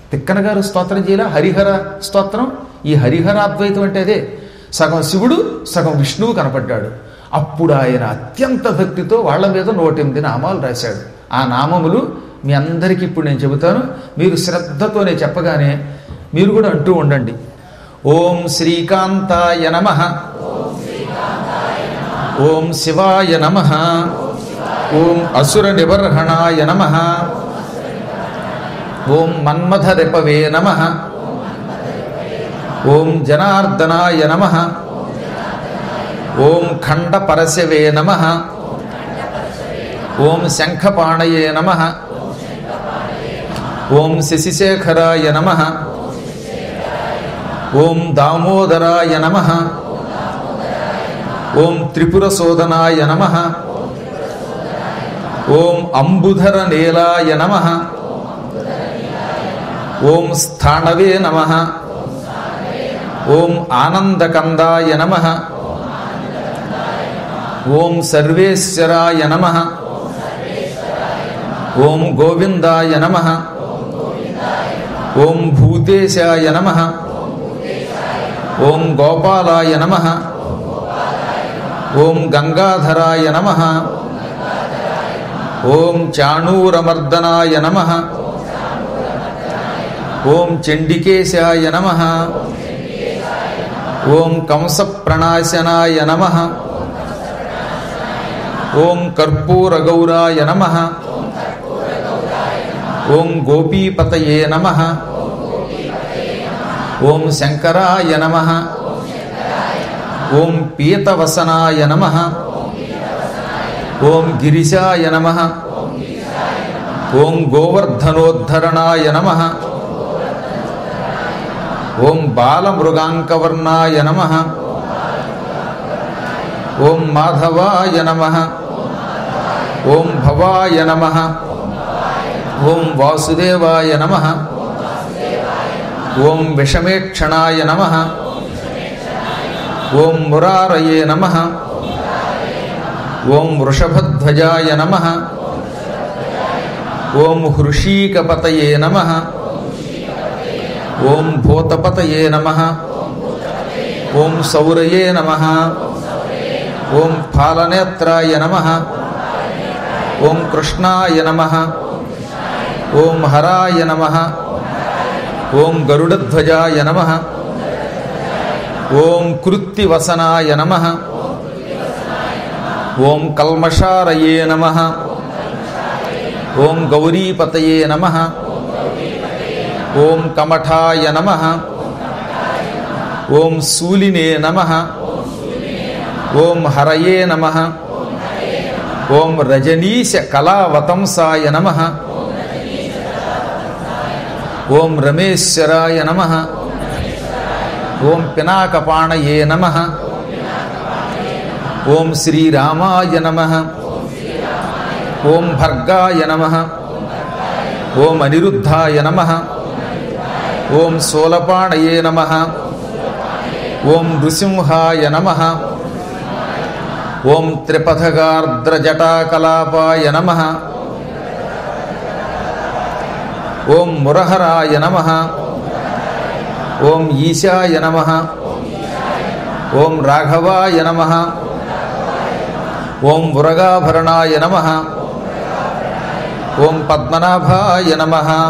తిక్కన గారు స్తోత్రం చేయాల హరిహర స్తోత్రం ఈ హరిహర అద్వైతం అంటే అదే సగం శివుడు సగం విష్ణువు కనపడ్డాడు అప్పుడు ఆయన అత్యంత భక్తితో వాళ్ళ మీద నూట ఎనిమిది నామాలు రాశాడు ఆ నామములు మీ అందరికీ ఇప్పుడు నేను చెబుతాను మీరు శ్రద్ధతోనే చెప్పగానే మీరు కూడా అంటూ ఉండండి ఓం శ్రీకాంతాయ నమ ఓం శివాయ నమ ఓం అసుర నిబర్హణాయ నమ ఓం మన్మథరిపవే నమ ఓం జనార్దనాయ నమ ఓం ఖండపరశవే నమ ఓం శంఖపాణయే నమ ఓం శశిశేఖరాయ నమ ఓం దామోదరాయ నమ ఓం త్రిపురసోదనాయ నమ ఓం అంబుధర నీలాయ నమ ఓం స్థాణవే నమ ఓం ఆనందకందాయ నమ ఓం సర్వేశ్వరాయ నమ ఓం గోవిందాయ నమ ఓం భూతేశాయ నమ ఓం గోపాలాయ నమ ఓం గంగాధరాయ నమ ఓం చాణూరమర్దనాయ నమ ఓం చండికేశాయ నమ ఓం కంసప్రణాశనాయ నమ ఓం కర్పూరగౌరాయ నమ ఓం గోపీపతయే నమ ఓం శంకరాయ నమ ఓం పీతవసనాయ నమ ఓం గిరిశాయ నమ ఓం గోవర్ధనోద్ధరణాయ నమ ఓం బాలమృగాంకవర్ణాయ నమ ఓం మాధవాయ నమ ఓం భవాయ నమ ఓం వాసుదేవాయ నమ ఓం విషమేక్షణాయ నమ ఓం మురారయే నమ ఓం వృషభధ్వజాయ నమ ఓం హృషీకపతయే నమ ఓం భూతపతయే నమ ఓం సౌరయే నమ ఓం ఫాలనేత్రాయ నమ ఓం కృష్ణాయ నమ ఓం హరాయ నమ ఓం గరుడధ్వజాయ నమ ఓం కృత్తివసనాయ నమ ఓం కల్మషారయే నమ ఓం గౌరీపతయే నమ ఓం కమఠాయ నమ ఓం శూలినే నమ ఓం హరయే నమ ఓం రజనీశ కళావతంసాయ నమ ఓం రమేశ్వరాయ నమ ఓం పినాకపాణయే నమ ఓం శ్రీరామాయ నమ ఓం భర్గాయ నమ ఓం అనిరుద్ధాయ నమ ఓం శూలపాణయే నమ ఓం నృసింహాయ నమ ఓం త్రిపథగార్ద్రజటాకలాపాయ నమ ఓం మురహరాయ నమ ఓం ఈశాయ నమ ఓం రాఘవాయ నమ ఓం మురగాభరణాయ నమ ఓం పద్మనాభాయ నమ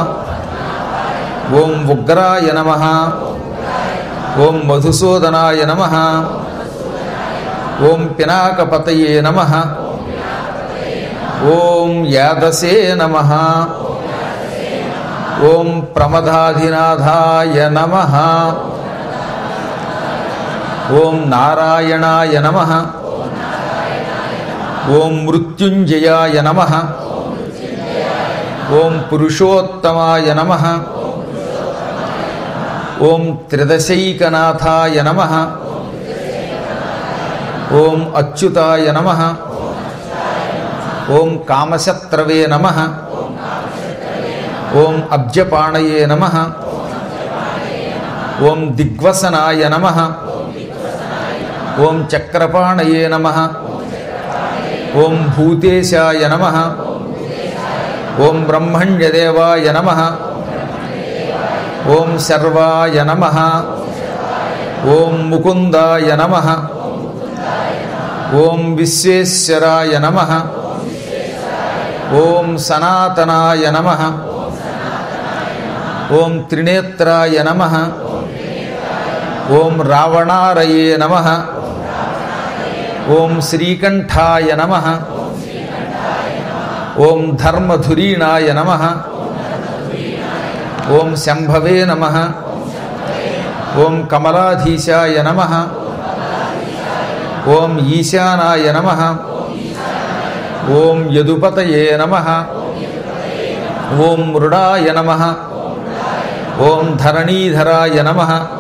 ఓం ఉగ్రాయ నమ ఓం మధుసూదనాయ నమ ఓం పినాకపతయే నమ ఓం యాదసే నమ ఓం ప్రమదాధినాథాయ నమ ఓం నారాయణాయ నమ ఓం మృత్యుంజయాయ నమ ఓం పురుషోత్తమాయ నమ ఓం త్రిదశైకనాథాయ నమ ఓం అచ్యుతాయ నమ ఓం కామశత్రవే నమ ఓం అబ్జపాణయే నమ ఓం దిగ్వసనాయ నమ ఓం చక్రపాణయే నమ ఓం భూతేశాయ నమ ఓం బ్రహ్మణ్యదేవాయ నమ ఓం శర్వాయ నమ ఓం ముకుందాయ నమ ఓం విశ్వేశ్వరాయ నమ ఓం సనాతనాయ నమ ఓం త్రినేత్రాయ నమ ఓం రావణారయే నమ ఓం శ్రీకంఠాయ నమ ఓం ధర్మధురీణాయ నమ ఓం శంభవే నమ ఓం కమలాధీశాయ నమ ఓం ఈశానాయ నమ ఓం యదుపతయే నమ ఓం మృడాయ నమ ఓం ధరణీధరాయ నమ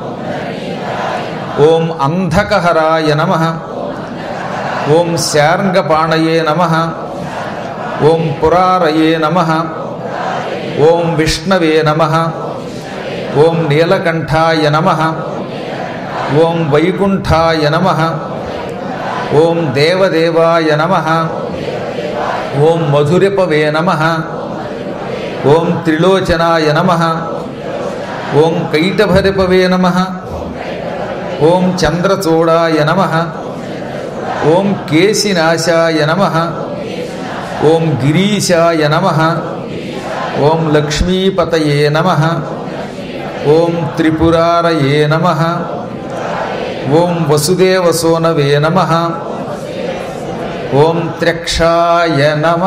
ఓం అంధకహరాయ నమ ఓం శార్ంగపాణయే నమ ఓం పురారయే నమ ఓం విష్ణవే నమ ఓం నీలకంఠాయ నమ ఓం వైకుంఠాయ నమ ఓం దేవదేవాయ నమ ఓం మధురిపవే నమ ఓం త్రిలోచనాయ నమ ఓం కైటభరిపవే నమ ఓం చంద్రచూడాయ నమ ఓం కేశినాశాయ నమ ఓం గిరీశాయ నమ ఓం లక్ష్మీపతయే నమ ఓం త్రిపురారయే నమ ఓం వసుదేవసోనవే నమ ఓం త్ర్యక్షాయ నమ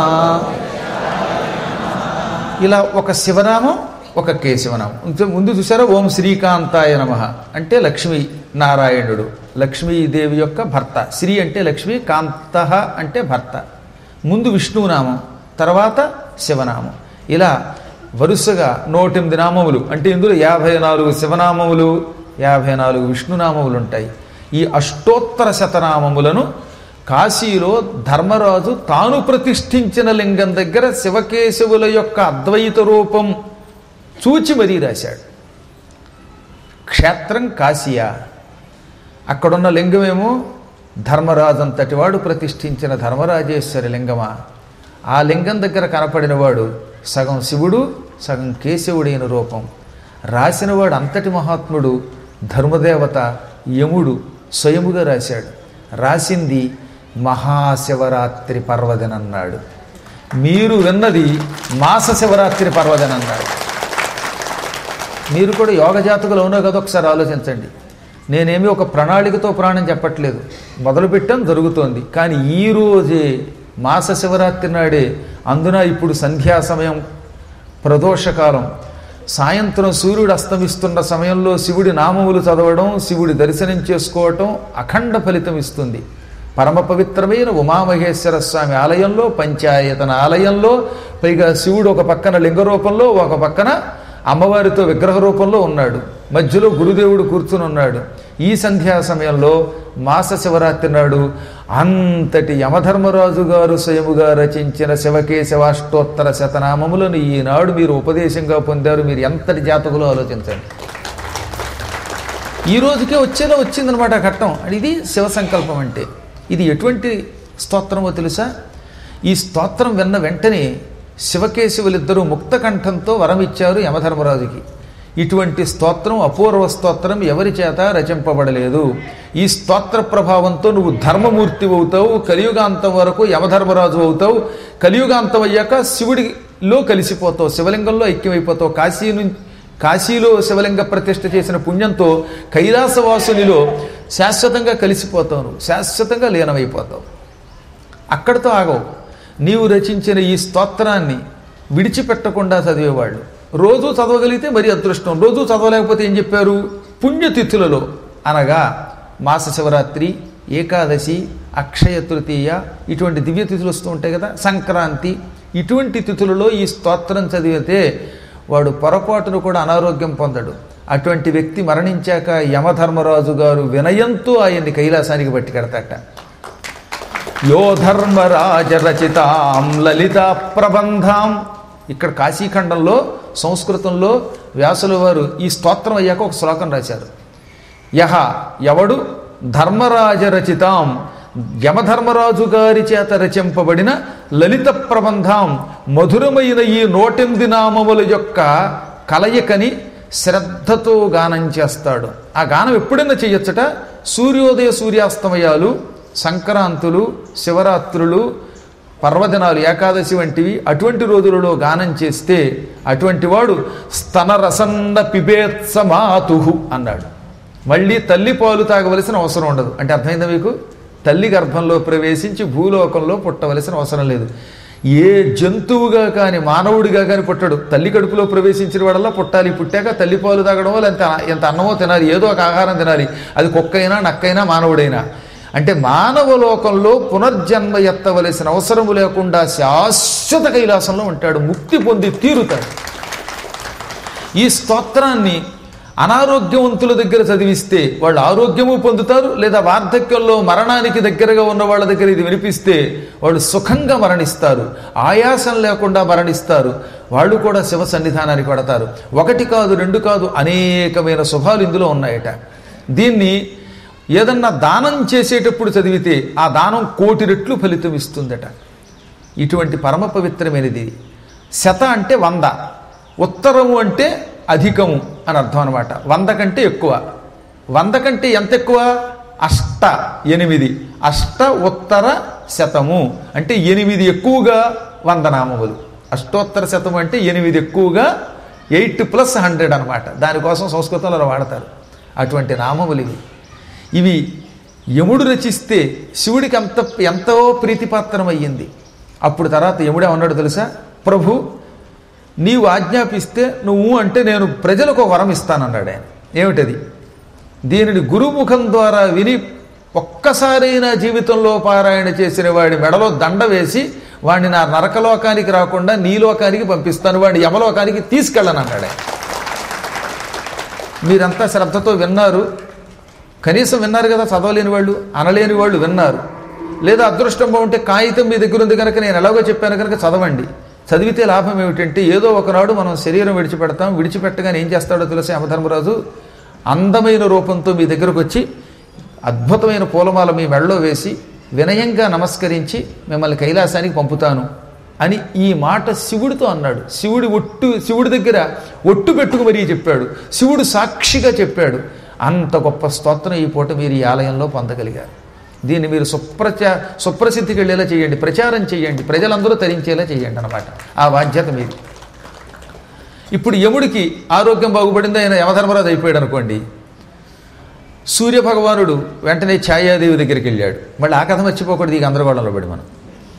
ఇలా ఒక శివనామం ఒక కేశవనామం ఇంత ముందు చూసారా ఓం శ్రీకాంతాయ నమ అంటే లక్ష్మీ నారాయణుడు లక్ష్మీదేవి యొక్క భర్త శ్రీ అంటే లక్ష్మీ కాంత అంటే భర్త ముందు విష్ణునామం తర్వాత శివనామం ఇలా వరుసగా నూటెనిమిది నామములు అంటే ఇందులో యాభై నాలుగు శివనామములు యాభై నాలుగు విష్ణునామములు ఉంటాయి ఈ అష్టోత్తర శతనామములను కాశీలో ధర్మరాజు తాను ప్రతిష్ఠించిన లింగం దగ్గర శివకేశవుల యొక్క అద్వైత రూపం చూచి మరీ రాశాడు క్షేత్రం కాశీయా అక్కడున్న లింగమేమో ధర్మరాజు అంతటి వాడు ప్రతిష్ఠించిన ధర్మరాజేశ్వరి లింగమా ఆ లింగం దగ్గర కనపడినవాడు సగం శివుడు సగం కేశవుడైన రూపం రాసినవాడు అంతటి మహాత్ముడు ధర్మదేవత యముడు స్వయముగా రాశాడు రాసింది మహాశివరాత్రి పర్వదినన్నాడు మీరు విన్నది మాస శివరాత్రి పర్వదినన్నాడు మీరు కూడా యోగ జాతకులు అవునో కదా ఒకసారి ఆలోచించండి నేనేమి ఒక ప్రణాళికతో ప్రాణం చెప్పట్లేదు మొదలుపెట్టాం జరుగుతోంది కానీ ఈ రోజే మాస శివరాత్రి నాడే అందున ఇప్పుడు సంధ్యా సమయం ప్రదోషకాలం సాయంత్రం సూర్యుడు అస్తమిస్తున్న సమయంలో శివుడి నామములు చదవడం శివుడి దర్శనం చేసుకోవటం అఖండ ఫలితం ఇస్తుంది పరమ పవిత్రమైన ఉమామహేశ్వర స్వామి ఆలయంలో పంచాయతన ఆలయంలో పైగా శివుడు ఒక పక్కన లింగ రూపంలో ఒక పక్కన అమ్మవారితో విగ్రహ రూపంలో ఉన్నాడు మధ్యలో గురుదేవుడు కూర్చుని ఉన్నాడు ఈ సంధ్యా సమయంలో మాస శివరాత్రి నాడు అంతటి యమధర్మరాజు గారు స్వయముగా రచించిన శివకేశవాష్టోత్తర శతనామములను ఈనాడు మీరు ఉపదేశంగా పొందారు మీరు ఎంతటి జాతకులో ఆలోచించండి ఈ రోజుకే వచ్చేలా వచ్చిందనమాట ఆ ఘట్టం ఇది శివ సంకల్పం అంటే ఇది ఎటువంటి స్తోత్రమో తెలుసా ఈ స్తోత్రం విన్న వెంటనే శివకేశవులిద్దరూ ముక్త కంఠంతో వరమిచ్చారు యమధర్మరాజుకి ఇటువంటి స్తోత్రం అపూర్వ స్తోత్రం ఎవరి చేత రచింపబడలేదు ఈ స్తోత్ర ప్రభావంతో నువ్వు ధర్మమూర్తి అవుతావు కలియుగాంతం వరకు యమధర్మరాజు అవుతావు కలియుగాంతం అయ్యాక శివుడిలో కలిసిపోతావు శివలింగంలో ఐక్యమైపోతావు కాశీ నుంచి కాశీలో శివలింగ ప్రతిష్ఠ చేసిన పుణ్యంతో కైలాసవాసునిలో శాశ్వతంగా కలిసిపోతావు నువ్వు శాశ్వతంగా లీనమైపోతావు అక్కడితో ఆగవు నీవు రచించిన ఈ స్తోత్రాన్ని విడిచిపెట్టకుండా చదివేవాళ్ళు రోజు చదవగలిగితే మరి అదృష్టం రోజు చదవలేకపోతే ఏం చెప్పారు పుణ్యతిథులలో అనగా మాస శివరాత్రి ఏకాదశి అక్షయ తృతీయ ఇటువంటి దివ్య తిథులు వస్తూ ఉంటాయి కదా సంక్రాంతి ఇటువంటి తిథులలో ఈ స్తోత్రం చదివితే వాడు పొరపాటును కూడా అనారోగ్యం పొందడు అటువంటి వ్యక్తి మరణించాక యమధర్మరాజు గారు వినయంతో ఆయన్ని కైలాసానికి పట్టుకెడతాట యో ధర్మరాజ రచితాం లలిత ప్రబంధాం ఇక్కడ కాశీఖండంలో సంస్కృతంలో వ్యాసుల వారు ఈ స్తోత్రం అయ్యాక ఒక శ్లోకం రాశారు యహ ఎవడు ధర్మరాజ రచితాం యమధర్మరాజు గారి చేత రచింపబడిన లలిత ప్రబంధం మధురమైన ఈ నూటెనిమిది నామముల యొక్క కలయికని శ్రద్ధతో గానం చేస్తాడు ఆ గానం ఎప్పుడైనా చెయ్యొచ్చట సూర్యోదయ సూర్యాస్తమయాలు సంక్రాంతులు శివరాత్రులు పర్వదినాలు ఏకాదశి వంటివి అటువంటి రోజులలో గానం చేస్తే అటువంటి వాడు స్తనరసన్న పిబేత్సమాతు అన్నాడు మళ్ళీ తల్లి పాలు తాగవలసిన అవసరం ఉండదు అంటే అర్థమైందా మీకు తల్లి గర్భంలో ప్రవేశించి భూలోకంలో పుట్టవలసిన అవసరం లేదు ఏ జంతువుగా కానీ మానవుడిగా కానీ పుట్టడు తల్లి కడుపులో ప్రవేశించిన వాడల్లా పుట్టాలి పుట్టాక తల్లి పాలు తాగడం వల్ల ఎంత ఎంత అన్నమో తినాలి ఏదో ఒక ఆహారం తినాలి అది కుక్కైనా నక్కైనా మానవుడైనా అంటే మానవ లోకంలో పునర్జన్మ ఎత్తవలసిన అవసరము లేకుండా శాశ్వత కైలాసంలో ఉంటాడు ముక్తి పొంది తీరుతాడు ఈ స్తోత్రాన్ని అనారోగ్యవంతుల దగ్గర చదివిస్తే వాళ్ళు ఆరోగ్యము పొందుతారు లేదా వార్ధక్యంలో మరణానికి దగ్గరగా ఉన్న వాళ్ళ దగ్గర ఇది వినిపిస్తే వాళ్ళు సుఖంగా మరణిస్తారు ఆయాసం లేకుండా మరణిస్తారు వాళ్ళు కూడా శివ సన్నిధానానికి పడతారు ఒకటి కాదు రెండు కాదు అనేకమైన శుభాలు ఇందులో ఉన్నాయట దీన్ని ఏదన్నా దానం చేసేటప్పుడు చదివితే ఆ దానం కోటి రెట్లు ఫలితం ఇస్తుందట ఇటువంటి పరమ పవిత్రమైనది శత అంటే వంద ఉత్తరము అంటే అధికము అని అర్థం అనమాట వంద కంటే ఎక్కువ వంద కంటే ఎంత ఎక్కువ అష్ట ఎనిమిది అష్ట ఉత్తర శతము అంటే ఎనిమిది ఎక్కువగా వంద నామములు అష్టోత్తర శతము అంటే ఎనిమిది ఎక్కువగా ఎయిట్ ప్లస్ హండ్రెడ్ అనమాట దానికోసం సంస్కృతంలో వాడతారు అటువంటి నామములు ఇవి ఇవి యముడు రచిస్తే శివుడికి అంత ఎంతో ప్రీతిపాత్రం అయ్యింది అప్పుడు తర్వాత యముడే ఉన్నాడు తెలుసా ప్రభు నీవు ఆజ్ఞాపిస్తే నువ్వు అంటే నేను ప్రజలకు ఒక వరం ఇస్తానన్నాడు ఆయన ఏమిటది దీనిని గురుముఖం ద్వారా విని ఒక్కసారైనా జీవితంలో పారాయణ చేసిన వాడి మెడలో దండ వేసి వాడిని నా నరకలోకానికి రాకుండా నీ లోకానికి పంపిస్తాను వాడిని యమలోకానికి తీసుకెళ్ళనన్నాడు ఆయన మీరంతా శ్రద్ధతో విన్నారు కనీసం విన్నారు కదా చదవలేని వాళ్ళు అనలేని వాళ్ళు విన్నారు లేదా అదృష్టం బాగుంటే కాగితం మీ దగ్గర ఉంది కనుక నేను ఎలాగో చెప్పాను కనుక చదవండి చదివితే లాభం ఏమిటంటే ఏదో ఒకనాడు మనం శరీరం విడిచిపెడతాం విడిచిపెట్టగానే ఏం చేస్తాడో తెలిసి యమధర్మరాజు అందమైన రూపంతో మీ దగ్గరకు వచ్చి అద్భుతమైన పూలమాల మీ మెడలో వేసి వినయంగా నమస్కరించి మిమ్మల్ని కైలాసానికి పంపుతాను అని ఈ మాట శివుడితో అన్నాడు శివుడి ఒట్టు శివుడి దగ్గర ఒట్టు పెట్టుకు మరీ చెప్పాడు శివుడు సాక్షిగా చెప్పాడు అంత గొప్ప స్తోత్రం ఈ పూట మీరు ఈ ఆలయంలో పొందగలిగారు దీన్ని మీరు సుప్రచా సుప్రసిద్ధికి వెళ్ళేలా చేయండి ప్రచారం చేయండి ప్రజలందరూ తరించేలా చేయండి అనమాట ఆ బాధ్యత మీది ఇప్పుడు యముడికి ఆరోగ్యం బాగుపడింది ఆయన యమధర్మరాజు అయిపోయాడు అనుకోండి సూర్యభగవానుడు వెంటనే ఛాయాదేవి దగ్గరికి వెళ్ళాడు మళ్ళీ ఆ కథ మర్చిపోకూడదు ఈ గందరగోళంలో పడి మనం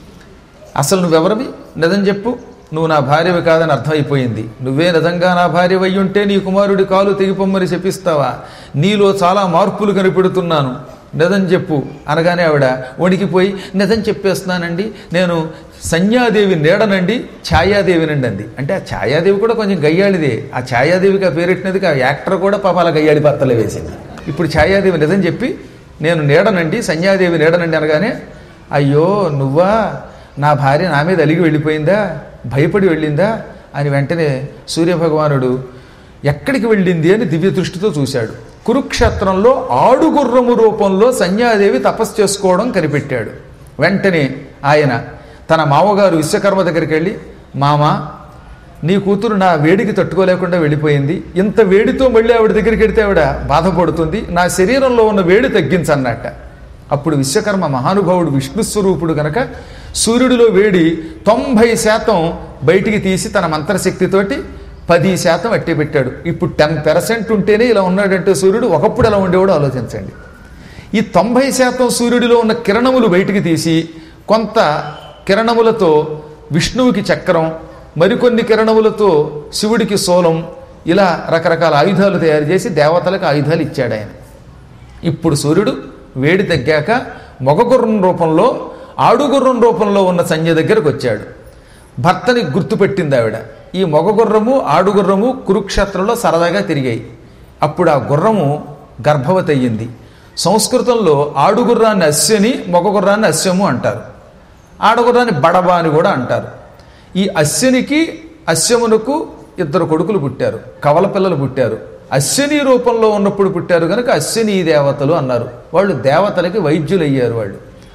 అసలు నువ్వెవరివి నిజం చెప్పు నువ్వు నా భార్యవి కాదని అర్థమైపోయింది నువ్వే నిజంగా నా భార్య ఉంటే నీ కుమారుడి కాలు తెగిపోమ్మని చెప్పిస్తావా నీలో చాలా మార్పులు కనిపెడుతున్నాను నిజం చెప్పు అనగానే ఆవిడ వణికిపోయి నిజం చెప్పేస్తున్నానండి నేను సంధ్యాదేవి నీడనండి ఛాయాదేవినండి అంది అంటే ఆ ఛాయాదేవి కూడా కొంచెం గయ్యాళిదే ఆ ఛాయాదేవికి ఆ పేరెట్టినదికి ఆ యాక్టర్ కూడా పాపాల గయ్యాళి భర్తలే వేసింది ఇప్పుడు ఛాయాదేవి నిజం చెప్పి నేను నీడనండి సంధ్యాదేవి నీడనండి అనగానే అయ్యో నువ్వా నా భార్య నా మీద అలిగి వెళ్ళిపోయిందా భయపడి వెళ్ళిందా అని వెంటనే సూర్యభగవానుడు ఎక్కడికి వెళ్ళింది అని దివ్య దృష్టితో చూశాడు కురుక్షేత్రంలో ఆడుగుర్రము రూపంలో సంధ్యాదేవి తపస్సు చేసుకోవడం కనిపెట్టాడు వెంటనే ఆయన తన మామగారు విశ్వకర్మ దగ్గరికి వెళ్ళి మామ నీ కూతురు నా వేడికి తట్టుకోలేకుండా వెళ్ళిపోయింది ఇంత వేడితో మళ్ళీ ఆవిడ దగ్గరికి వెడితే ఆవిడ బాధపడుతుంది నా శరీరంలో ఉన్న వేడి తగ్గించన్నట్ట అప్పుడు విశ్వకర్మ మహానుభావుడు విష్ణు స్వరూపుడు గనక సూర్యుడిలో వేడి తొంభై శాతం బయటికి తీసి తన మంత్రశక్తితోటి పది శాతం అట్టి పెట్టాడు ఇప్పుడు టెన్ పెర్సెంట్ ఉంటేనే ఇలా ఉన్నాడంటే సూర్యుడు ఒకప్పుడు ఎలా ఉండేవాడో ఆలోచించండి ఈ తొంభై శాతం సూర్యుడిలో ఉన్న కిరణములు బయటికి తీసి కొంత కిరణములతో విష్ణువుకి చక్రం మరికొన్ని కిరణములతో శివుడికి సోలం ఇలా రకరకాల ఆయుధాలు తయారు చేసి దేవతలకు ఆయుధాలు ఇచ్చాడు ఆయన ఇప్పుడు సూర్యుడు వేడి తగ్గాక మొగగుర్రం రూపంలో ఆడుగుర్రం రూపంలో ఉన్న సంజయ్ దగ్గరకు వచ్చాడు భర్తని గుర్తుపెట్టింది ఆవిడ ఈ మొగగుర్రము ఆడుగుర్రము కురుక్షేత్రంలో సరదాగా తిరిగాయి అప్పుడు ఆ గుర్రము గర్భవతి అయ్యింది సంస్కృతంలో ఆడుగుర్రాన్ని అస్యని మొగగుర్రాన్ని అస్యము అంటారు ఆడగుర్రాన్ని బడబ అని కూడా అంటారు ఈ అశ్వనికి అశ్వమునకు ఇద్దరు కొడుకులు పుట్టారు కవల పిల్లలు పుట్టారు అశ్వని రూపంలో ఉన్నప్పుడు పుట్టారు కనుక అశ్వని దేవతలు అన్నారు వాళ్ళు దేవతలకి వైద్యులు అయ్యారు వాళ్ళు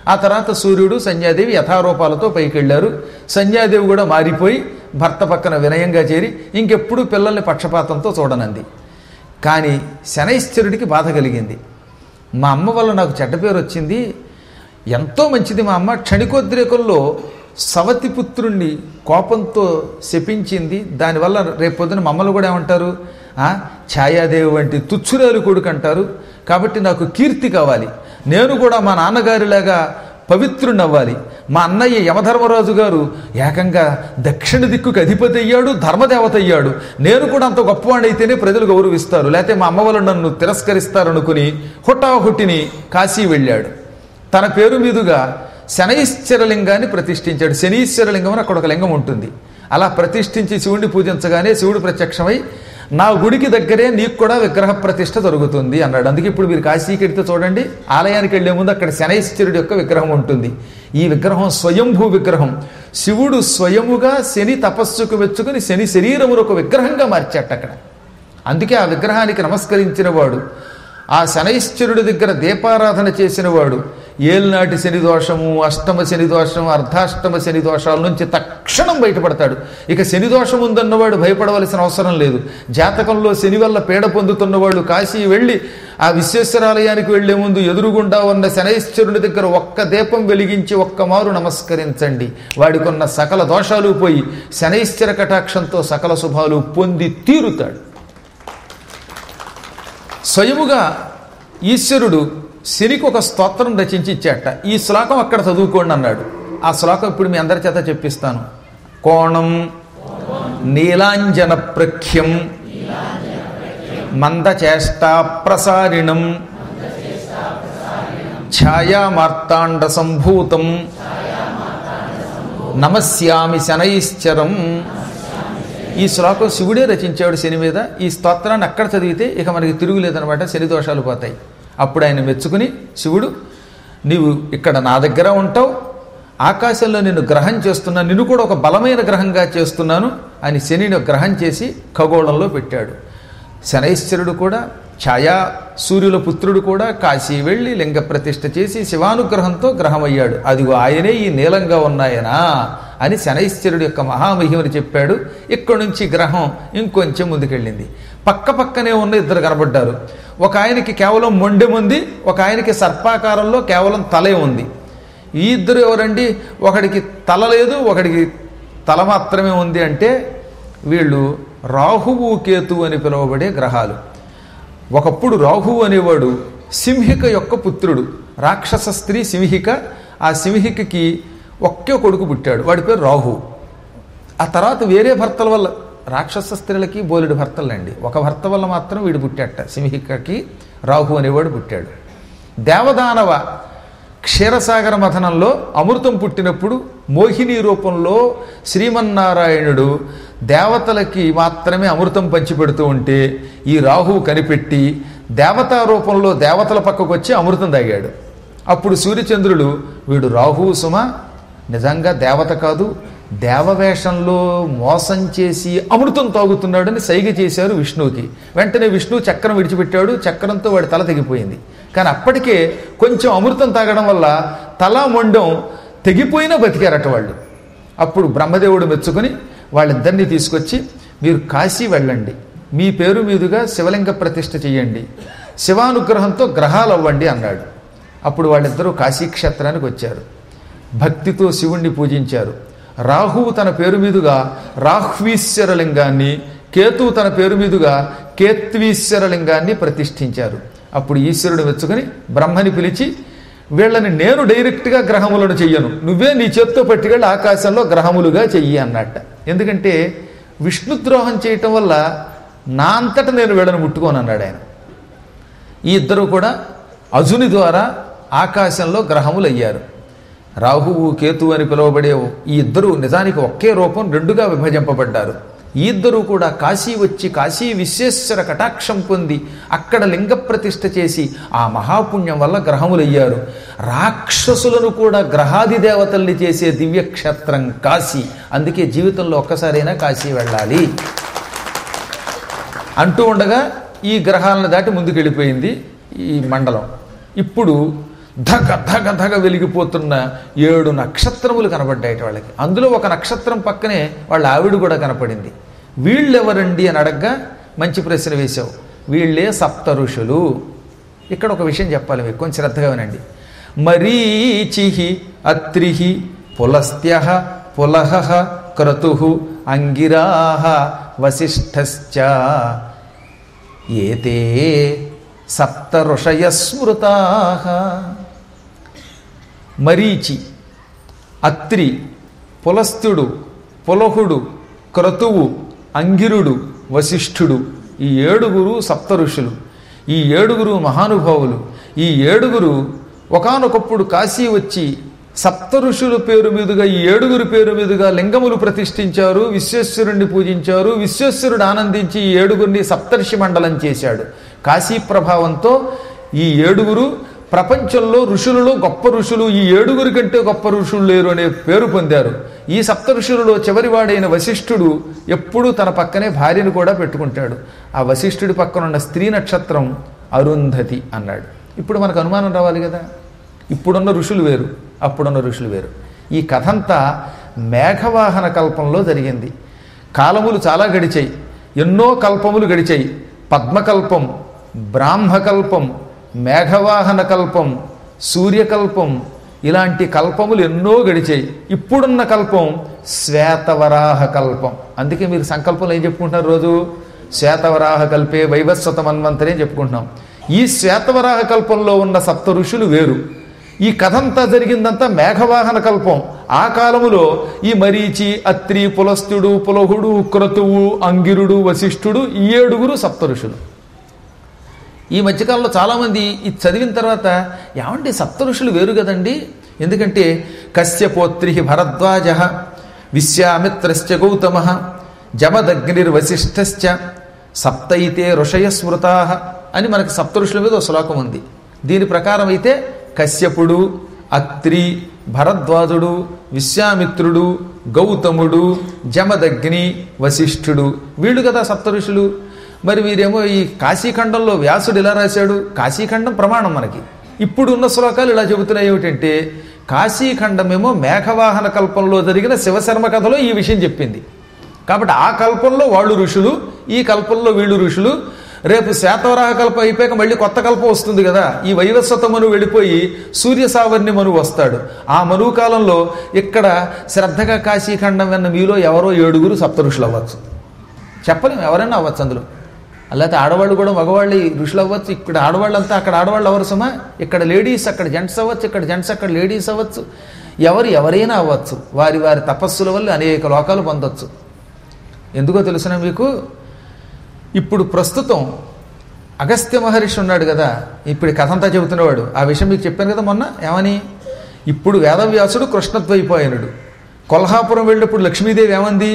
ఆ తర్వాత సూర్యుడు సంధ్యాదేవి యథారూపాలతో పైకి వెళ్ళారు సంధ్యాదేవి కూడా మారిపోయి భర్త పక్కన వినయంగా చేరి ఇంకెప్పుడు పిల్లల్ని పక్షపాతంతో చూడనంది కానీ శనైశ్చరుడికి బాధ కలిగింది మా అమ్మ వల్ల నాకు చెడ్డ పేరు వచ్చింది ఎంతో మంచిది మా అమ్మ క్షణికోద్రేకంలో సవతి పుత్రుణ్ణి కోపంతో శపించింది దానివల్ల రేపొద్దున మమ్మల్ని కూడా ఏమంటారు ఆ, ఛాయాదేవి వంటి తుచ్చురాలు కొడుకు అంటారు కాబట్టి నాకు కీర్తి కావాలి నేను కూడా మా నాన్నగారిలాగా పవిత్రుణ్ణవ్వాలి మా అన్నయ్య యమధర్మరాజు గారు ఏకంగా దక్షిణ దిక్కుకు అధిపతి అయ్యాడు ధర్మదేవత అయ్యాడు నేను కూడా అంత గొప్పవాడైతేనే ప్రజలు గౌరవిస్తారు లేకపోతే మా అమ్మ వాళ్ళు నన్ను తిరస్కరిస్తారనుకుని హుటాహుటిని కాశీ వెళ్ళాడు తన పేరు మీదుగా శనైశ్చరలింగాన్ని ప్రతిష్ఠించాడు శనీశ్వరలింగం అని అక్కడ ఒక లింగం ఉంటుంది అలా ప్రతిష్ఠించి శివుడిని పూజించగానే శివుడు ప్రత్యక్షమై నా గుడికి దగ్గరే నీకు కూడా విగ్రహ ప్రతిష్ఠ జరుగుతుంది అన్నాడు అందుకే ఇప్పుడు మీరు కాశీకి వెళ్తే చూడండి ఆలయానికి వెళ్లే ముందు అక్కడ శనైశ్వరుడి యొక్క విగ్రహం ఉంటుంది ఈ విగ్రహం స్వయంభూ విగ్రహం శివుడు స్వయముగా శని తపస్సుకు వెచ్చుకుని శని శరీరమును ఒక విగ్రహంగా మార్చాట అక్కడ అందుకే ఆ విగ్రహానికి నమస్కరించిన వాడు ఆ శనైశ్చరుడి దగ్గర దీపారాధన చేసిన వాడు ఏల్నాటి శని దోషము అష్టమ శని దోషము అర్ధాష్టమ శని దోషాల నుంచి తక్షణం బయటపడతాడు ఇక శని దోషం ఉందన్నవాడు భయపడవలసిన అవసరం లేదు జాతకంలో శని వల్ల పీడ పొందుతున్నవాడు కాశీ వెళ్ళి ఆ విశ్వేశ్వరాలయానికి వెళ్లే ముందు ఎదురుగుండా ఉన్న శనైశ్వరుడి దగ్గర ఒక్క దీపం వెలిగించి ఒక్క మారు నమస్కరించండి వాడికున్న సకల దోషాలు పోయి శనైశ్చర కటాక్షంతో సకల శుభాలు పొంది తీరుతాడు స్వయముగా ఈశ్వరుడు శనికి ఒక స్తోత్రం రచించి ఇచ్చాట ఈ శ్లోకం అక్కడ చదువుకోండి అన్నాడు ఆ శ్లోకం ఇప్పుడు మీ అందరి చేత చెప్పిస్తాను కోణం నీలాంజన ప్రఖ్యం మందచేష్టా ప్రసారిణం ఛాయామార్తాండ సంభూతం నమస్యామి శనైశ్చరం ఈ శ్లోకం శివుడే రచించాడు శని మీద ఈ స్తోత్రాన్ని అక్కడ చదివితే ఇక మనకి తిరుగులేదనమాట శని దోషాలు పోతాయి అప్పుడు ఆయన మెచ్చుకుని శివుడు నీవు ఇక్కడ నా దగ్గర ఉంటావు ఆకాశంలో నిన్ను గ్రహం చేస్తున్నా నిన్ను కూడా ఒక బలమైన గ్రహంగా చేస్తున్నాను అని శనిని గ్రహం చేసి ఖగోళంలో పెట్టాడు శనైశ్వరుడు కూడా ఛాయా సూర్యుల పుత్రుడు కూడా కాశీ వెళ్ళి లింగ ప్రతిష్ఠ చేసి శివానుగ్రహంతో గ్రహమయ్యాడు అదిగో ఆయనే ఈ నీలంగా ఉన్నాయనా అని శనైశ్వరుడు యొక్క మహామహిమని చెప్పాడు ఇక్కడి నుంచి గ్రహం ఇంకొంచెం ముందుకెళ్ళింది పక్క పక్కనే ఉన్న ఇద్దరు కనబడ్డారు ఒక ఆయనకి కేవలం మొండెం ఉంది ఒక ఆయనకి సర్పాకారంలో కేవలం తలే ఉంది ఈ ఇద్దరు ఎవరండి ఒకడికి తల లేదు ఒకడికి తల మాత్రమే ఉంది అంటే వీళ్ళు రాహువు కేతు అని పిలువబడే గ్రహాలు ఒకప్పుడు రాహువు అనేవాడు సింహిక యొక్క పుత్రుడు రాక్షస స్త్రీ సింహిక ఆ సింహికకి ఒకే కొడుకు పుట్టాడు వాడి పేరు రాహు ఆ తర్వాత వేరే భర్తల వల్ల రాక్షస స్త్రీలకి బోలెడు భర్తలండి ఒక భర్త వల్ల మాత్రం వీడు పుట్టాట సింహికకి రాహు అనేవాడు పుట్టాడు దేవదానవ క్షీరసాగర మథనంలో అమృతం పుట్టినప్పుడు మోహిని రూపంలో శ్రీమన్నారాయణుడు దేవతలకి మాత్రమే అమృతం పంచిపెడుతూ ఉంటే ఈ రాహువు కనిపెట్టి దేవతా రూపంలో దేవతల పక్కకు వచ్చి అమృతం తాగాడు అప్పుడు సూర్యచంద్రులు వీడు రాహువు సుమ నిజంగా దేవత కాదు దేవవేషంలో మోసం చేసి అమృతం తాగుతున్నాడని సైగ చేశారు విష్ణువుకి వెంటనే విష్ణువు చక్రం విడిచిపెట్టాడు చక్రంతో వాడి తల తెగిపోయింది కానీ అప్పటికే కొంచెం అమృతం తాగడం వల్ల తల మొండం తెగిపోయినా బతికారట వాళ్ళు అప్పుడు బ్రహ్మదేవుడు మెచ్చుకొని వాళ్ళిద్దరినీ తీసుకొచ్చి మీరు కాశీ వెళ్ళండి మీ పేరు మీదుగా శివలింగ ప్రతిష్ఠ చేయండి శివానుగ్రహంతో గ్రహాలు అవ్వండి అన్నాడు అప్పుడు వాళ్ళిద్దరూ కాశీక్షేత్రానికి వచ్చారు భక్తితో శివుణ్ణి పూజించారు రాహువు తన పేరు మీదుగా రాహ్వీశ్వర లింగాన్ని కేతువు తన పేరు మీదుగా కేత్వీశ్వర లింగాన్ని ప్రతిష్ఠించారు అప్పుడు ఈశ్వరుడు మెచ్చుకొని బ్రహ్మని పిలిచి వీళ్ళని నేను డైరెక్ట్గా గ్రహములను చెయ్యను నువ్వే నీ చేత్తో పట్టుకెళ్ళి ఆకాశంలో గ్రహములుగా చెయ్యి అన్నట్ట ఎందుకంటే విష్ణుద్రోహం చేయటం వల్ల నా అంతట నేను వీళ్ళని ముట్టుకోను అన్నాడు ఆయన ఈ ఇద్దరు కూడా అజుని ద్వారా ఆకాశంలో గ్రహములు అయ్యారు రాహువు కేతు అని పిలువబడే ఈ ఇద్దరు నిజానికి ఒకే రూపం రెండుగా విభజింపబడ్డారు ఈ ఇద్దరు కూడా కాశీ వచ్చి కాశీ విశ్వేశ్వర కటాక్షం పొంది అక్కడ లింగ ప్రతిష్ఠ చేసి ఆ మహాపుణ్యం వల్ల గ్రహములయ్యారు రాక్షసులను కూడా గ్రహాది దేవతల్ని చేసే దివ్యక్షేత్రం కాశీ అందుకే జీవితంలో ఒక్కసారైనా కాశీ వెళ్ళాలి అంటూ ఉండగా ఈ గ్రహాలను దాటి ముందుకు వెళ్ళిపోయింది ఈ మండలం ఇప్పుడు ధగ ధగ ధగ వెలిగిపోతున్న ఏడు నక్షత్రములు కనబడ్డాయి వాళ్ళకి అందులో ఒక నక్షత్రం పక్కనే వాళ్ళ ఆవిడ కూడా కనపడింది వీళ్ళెవరండి అని అడగ్గా మంచి ప్రశ్న వేశావు వీళ్ళే సప్త ఋషులు ఇక్కడ ఒక విషయం చెప్పాలి మీకు కొంచెం శ్రద్ధగా వినండి మరీచి అత్రి పులస్త్య పులహ క్రతు అంగిరా వసిష్ఠశ్చ ఏతే సప్త ఋషయ స్మృతా మరీచి అత్రి పులస్త్యుడు పులహుడు క్రతువు అంగిరుడు వశిష్ఠుడు ఈ ఏడుగురు సప్త ఋషులు ఈ ఏడుగురు మహానుభావులు ఈ ఏడుగురు ఒకానొకప్పుడు కాశీ వచ్చి సప్త ఋషుల పేరు మీదుగా ఈ ఏడుగురు పేరు మీదుగా లింగములు ప్రతిష్ఠించారు విశ్వేశ్వరుణ్ణి పూజించారు విశ్వేశ్వరుడు ఆనందించి ఈ ఏడుగురిని సప్తర్షి మండలం చేశాడు కాశీ ప్రభావంతో ఈ ఏడుగురు ప్రపంచంలో ఋషులలో గొప్ప ఋషులు ఈ ఏడుగురి కంటే గొప్ప ఋషులు లేరు అనే పేరు పొందారు ఈ సప్త ఋషులలో చివరివాడైన వశిష్ఠుడు ఎప్పుడూ తన పక్కనే భార్యను కూడా పెట్టుకుంటాడు ఆ వశిష్ఠుడి పక్కన ఉన్న స్త్రీ నక్షత్రం అరుంధతి అన్నాడు ఇప్పుడు మనకు అనుమానం రావాలి కదా ఇప్పుడున్న ఋషులు వేరు అప్పుడున్న ఋషులు వేరు ఈ కథంతా మేఘవాహన కల్పంలో జరిగింది కాలములు చాలా గడిచాయి ఎన్నో కల్పములు గడిచాయి పద్మకల్పం బ్రాహ్మకల్పం మేఘవాహన కల్పం సూర్యకల్పం ఇలాంటి కల్పములు ఎన్నో గడిచాయి ఇప్పుడున్న కల్పం శ్వేతవరాహ కల్పం అందుకే మీరు సంకల్పంలో ఏం చెప్పుకుంటున్నారు రోజు శ్వేతవరాహ కల్పే వైవస్వత మన్వంతరే చెప్పుకుంటున్నాం ఈ శ్వేతవరాహ కల్పంలో ఉన్న సప్త ఋషులు వేరు ఈ కథంతా జరిగిందంతా మేఘవాహన కల్పం ఆ కాలములో ఈ మరీచి అత్రి పులస్తుడు పులహుడు క్రతువు అంగిరుడు వశిష్ఠుడు ఈ ఏడుగురు సప్త ఋషులు ఈ మధ్యకాలంలో చాలామంది ఇది చదివిన తర్వాత ఏమండి సప్త ఋషులు వేరు కదండి ఎందుకంటే కశ్యపోత్రి భరద్వాజ విశ్వామిత్రశ్చ గౌతమ జమదగ్నిర్వశిష్ఠశ్చ సప్తైతే ఋషయ స్మృతా అని మనకి సప్త ఋషుల మీద ఒక శ్లోకం ఉంది దీని ప్రకారం అయితే కశ్యపుడు అత్రి భరద్వాజుడు విశ్వామిత్రుడు గౌతముడు జమదగ్ని వశిష్ఠుడు వీళ్ళు కదా సప్త ఋషులు మరి వీరేమో ఈ కాశీఖండంలో వ్యాసుడు ఇలా రాశాడు కాశీఖండం ప్రమాణం మనకి ఇప్పుడు ఉన్న శ్లోకాలు ఇలా చెబుతున్నాయి ఏమిటంటే కాశీఖండమేమో మేఘవాహన కల్పంలో జరిగిన శివశర్మ కథలో ఈ విషయం చెప్పింది కాబట్టి ఆ కల్పంలో వాళ్ళు ఋషులు ఈ కల్పంలో వీళ్ళు ఋషులు రేపు శాతవరాహ కల్పం అయిపోయాక మళ్ళీ కొత్త కల్పం వస్తుంది కదా ఈ వైవస్వత మనువు వెళ్ళిపోయి సూర్య సావర్ణి మనువు వస్తాడు ఆ మనువు కాలంలో ఇక్కడ శ్రద్ధగా కాశీఖండం విన్న మీలో ఎవరో ఏడుగురు సప్త ఋషులు అవ్వచ్చు చెప్పలేము ఎవరైనా అవ్వచ్చు అందులో అలాగే ఆడవాళ్ళు కూడా మగవాళ్ళు ఋషులు అవ్వచ్చు ఇక్కడ ఆడవాళ్ళంతా అక్కడ ఆడవాళ్ళు అవ్వరు సుమా ఇక్కడ లేడీస్ అక్కడ జెంట్స్ అవ్వచ్చు ఇక్కడ జెంట్స్ అక్కడ లేడీస్ అవ్వచ్చు ఎవరు ఎవరైనా అవ్వచ్చు వారి వారి తపస్సుల వల్ల అనేక లోకాలు పొందొచ్చు ఎందుకో తెలుసిన మీకు ఇప్పుడు ప్రస్తుతం అగస్త్య మహర్షి ఉన్నాడు కదా ఇప్పుడు ఈ కథ అంతా చెబుతున్నవాడు ఆ విషయం మీకు చెప్పాను కదా మొన్న ఏమని ఇప్పుడు వేదవ్యాసుడు కృష్ణద్వైపాయనుడు కొల్హాపురం వెళ్ళినప్పుడు లక్ష్మీదేవి ఏమంది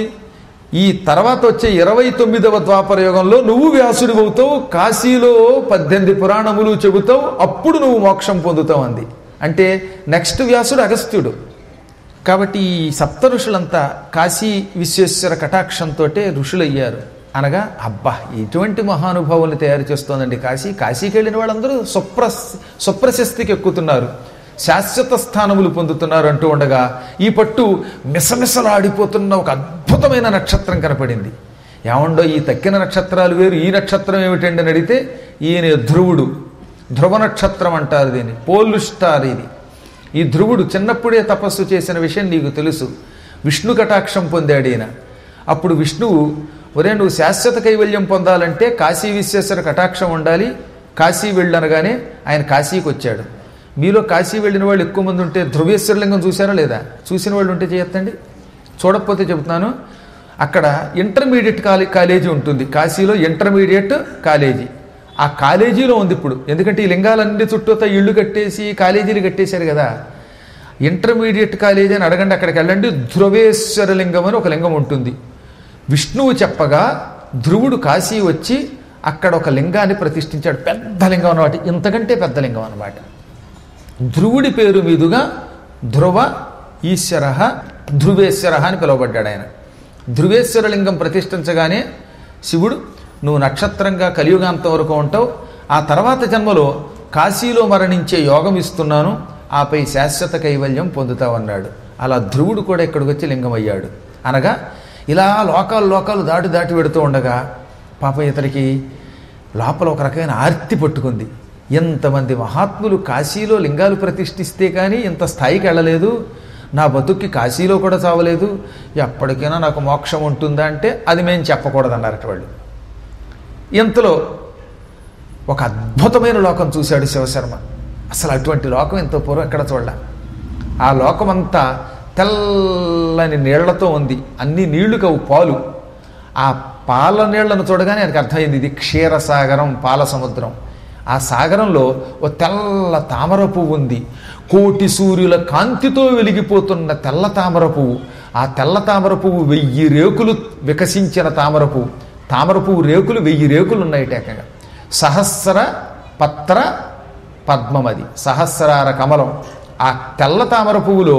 ఈ తర్వాత వచ్చే ఇరవై తొమ్మిదవ ద్వాపర యుగంలో నువ్వు వ్యాసుడు అవుతావు కాశీలో పద్దెనిమిది పురాణములు చెబుతావు అప్పుడు నువ్వు మోక్షం పొందుతావు అంది అంటే నెక్స్ట్ వ్యాసుడు అగస్త్యుడు కాబట్టి ఈ సప్త ఋషులంతా కాశీ విశ్వేశ్వర కటాక్షంతో ఋషులయ్యారు అనగా అబ్బా ఇటువంటి మహానుభావుల్ని తయారు చేస్తోందండి కాశీ కాశీకి వెళ్ళిన వాళ్ళందరూ సుప్ర సుప్రశస్తికి ఎక్కుతున్నారు శాశ్వత స్థానములు పొందుతున్నారు అంటూ ఉండగా ఈ పట్టు మిసమిసలాడిపోతున్న ఒక అద్భుతమైన నక్షత్రం కనపడింది ఏమండో ఈ తక్కిన నక్షత్రాలు వేరు ఈ నక్షత్రం ఏమిటండి అని అడిగితే ఈయన ధ్రువుడు ధ్రువ నక్షత్రం అంటారు దీన్ని పోలు స్టార్ ఇది ఈ ధ్రువుడు చిన్నప్పుడే తపస్సు చేసిన విషయం నీకు తెలుసు విష్ణు కటాక్షం పొందాడు ఈయన అప్పుడు విష్ణువు ఒరే నువ్వు శాశ్వత కైవల్యం పొందాలంటే కాశీ విశ్వేశ్వర కటాక్షం ఉండాలి కాశీ వెళ్ళనగానే ఆయన కాశీకి వచ్చాడు మీలో కాశీ వెళ్ళిన వాళ్ళు ఎక్కువ మంది ఉంటే ధ్రువేశ్వరలింగం చూసారా లేదా చూసిన వాళ్ళు ఉంటే చేయొద్దండి చూడకపోతే చెబుతున్నాను అక్కడ ఇంటర్మీడియట్ కాలే కాలేజీ ఉంటుంది కాశీలో ఇంటర్మీడియట్ కాలేజీ ఆ కాలేజీలో ఉంది ఇప్పుడు ఎందుకంటే ఈ లింగాలన్నీ చుట్టూతో ఇళ్ళు కట్టేసి కాలేజీలు కట్టేశారు కదా ఇంటర్మీడియట్ కాలేజీ అని అడగండి అక్కడికి వెళ్ళండి ధ్రువేశ్వర లింగం అని ఒక లింగం ఉంటుంది విష్ణువు చెప్పగా ధ్రువుడు కాశీ వచ్చి అక్కడ ఒక లింగాన్ని ప్రతిష్ఠించాడు పెద్ద లింగం అన్నమాట ఇంతకంటే పెద్ద లింగం అన్నమాట ధ్రువుడి పేరు మీదుగా ధ్రువ ఈశ్వర ధ్రువేశ్వర అని పిలువబడ్డాడు ఆయన ధ్రువేశ్వర లింగం ప్రతిష్ఠించగానే శివుడు నువ్వు నక్షత్రంగా కలియుగాంతం వరకు ఉంటావు ఆ తర్వాత జన్మలో కాశీలో మరణించే యోగం ఇస్తున్నాను ఆపై శాశ్వత కైవల్యం పొందుతావన్నాడు అలా ధ్రువుడు కూడా ఇక్కడికి వచ్చి లింగమయ్యాడు అనగా ఇలా లోకాలు లోకాలు దాటి దాటి పెడుతూ ఉండగా పాప ఇతనికి లోపల ఒక రకమైన ఆర్తి పట్టుకుంది ఎంతమంది మహాత్ములు కాశీలో లింగాలు ప్రతిష్ఠిస్తే కానీ ఇంత స్థాయికి వెళ్ళలేదు నా బతుక్కి కాశీలో కూడా చావలేదు ఎప్పటికైనా నాకు మోక్షం ఉంటుందా అంటే అది మేము చెప్పకూడదన్నారట వాళ్ళు ఇంతలో ఒక అద్భుతమైన లోకం చూశాడు శివశర్మ అసలు అటువంటి లోకం ఎంతో పూర్వం ఎక్కడ చూడాల ఆ లోకమంతా తెల్లని నీళ్లతో ఉంది అన్ని నీళ్లు కవు పాలు ఆ పాల నీళ్లను చూడగానే ఆయనకు అర్థమైంది ఇది క్షీరసాగరం పాల సముద్రం ఆ సాగరంలో ఓ తెల్ల తామర పువ్వు ఉంది కోటి సూర్యుల కాంతితో వెలిగిపోతున్న తెల్ల తామర పువ్వు ఆ తెల్ల తామర పువ్వు వెయ్యి రేకులు వికసించిన తామర పువ్వు తామర పువ్వు రేకులు వెయ్యి రేకులు ఉన్నాయి ఏకంగా సహస్ర పత్ర పద్మమది సహస్రార కమలం ఆ తెల్ల తామర పువ్వులో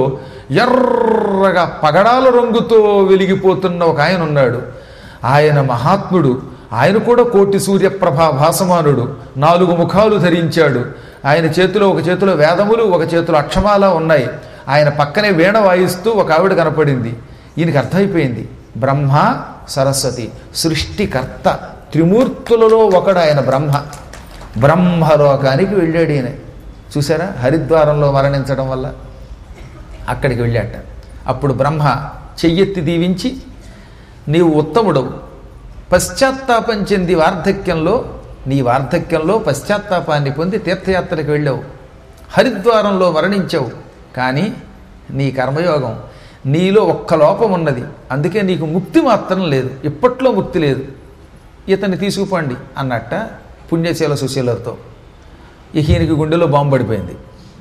ఎర్రగా పగడాల రంగుతో వెలిగిపోతున్న ఒక ఆయన ఉన్నాడు ఆయన మహాత్ముడు ఆయన కూడా కోటి సూర్యప్రభా భాసమానుడు నాలుగు ముఖాలు ధరించాడు ఆయన చేతిలో ఒక చేతిలో వేదములు ఒక చేతిలో అక్షమాల ఉన్నాయి ఆయన పక్కనే వీణ వాయిస్తూ ఒక ఆవిడ కనపడింది ఈయనకి అర్థమైపోయింది బ్రహ్మ సరస్వతి సృష్టికర్త త్రిమూర్తులలో ఒకడు ఆయన బ్రహ్మ బ్రహ్మలోకానికి వెళ్ళాడు ఈయన చూసారా హరిద్వారంలో మరణించడం వల్ల అక్కడికి వెళ్ళాట అప్పుడు బ్రహ్మ చెయ్యెత్తి దీవించి నీవు ఉత్తముడవు పశ్చాత్తాపం చెంది వార్ధక్యంలో నీ వార్ధక్యంలో పశ్చాత్తాపాన్ని పొంది తీర్థయాత్రకు వెళ్ళావు హరిద్వారంలో మరణించావు కానీ నీ కర్మయోగం నీలో ఒక్క లోపం ఉన్నది అందుకే నీకు ముక్తి మాత్రం లేదు ఇప్పట్లో ముక్తి లేదు ఇతన్ని తీసుకుపోండి అన్నట్ట పుణ్యశీల సుశీలతో ఇక ఈయనకి గుండెలో బాంబు పడిపోయింది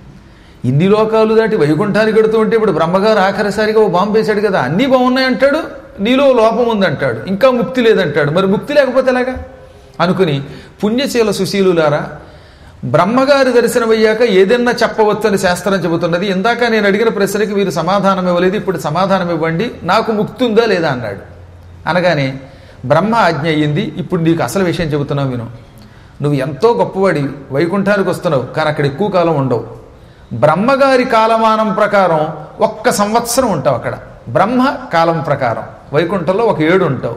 ఇన్ని లోకాలు దాటి వైకుంఠానికి వెడుతూ ఉంటే ఇప్పుడు బ్రహ్మగారు ఆఖరిసారిగా ఓ బాంబు వేశాడు కదా అన్నీ బాగున్నాయి అంటాడు నీలో లోపం ఉందంటాడు ఇంకా ముక్తి లేదంటాడు మరి ముక్తి లేకపోతే ఎలాగా అనుకుని పుణ్యశీల సుశీలులారా బ్రహ్మగారి దర్శనం అయ్యాక ఏదన్నా చెప్పవచ్చని శాస్త్రం చెబుతున్నది ఇందాక నేను అడిగిన ప్రశ్నకి వీరు సమాధానం ఇవ్వలేదు ఇప్పుడు సమాధానం ఇవ్వండి నాకు ముక్తి ఉందా లేదా అన్నాడు అనగానే బ్రహ్మ ఆజ్ఞ అయ్యింది ఇప్పుడు నీకు అసలు విషయం చెబుతున్నావు విను నువ్వు ఎంతో గొప్పవాడి వైకుంఠానికి వస్తున్నావు కానీ అక్కడ ఎక్కువ కాలం ఉండవు బ్రహ్మగారి కాలమానం ప్రకారం ఒక్క సంవత్సరం ఉంటావు అక్కడ బ్రహ్మ కాలం ప్రకారం వైకుంఠంలో ఒక ఏడు ఉంటావు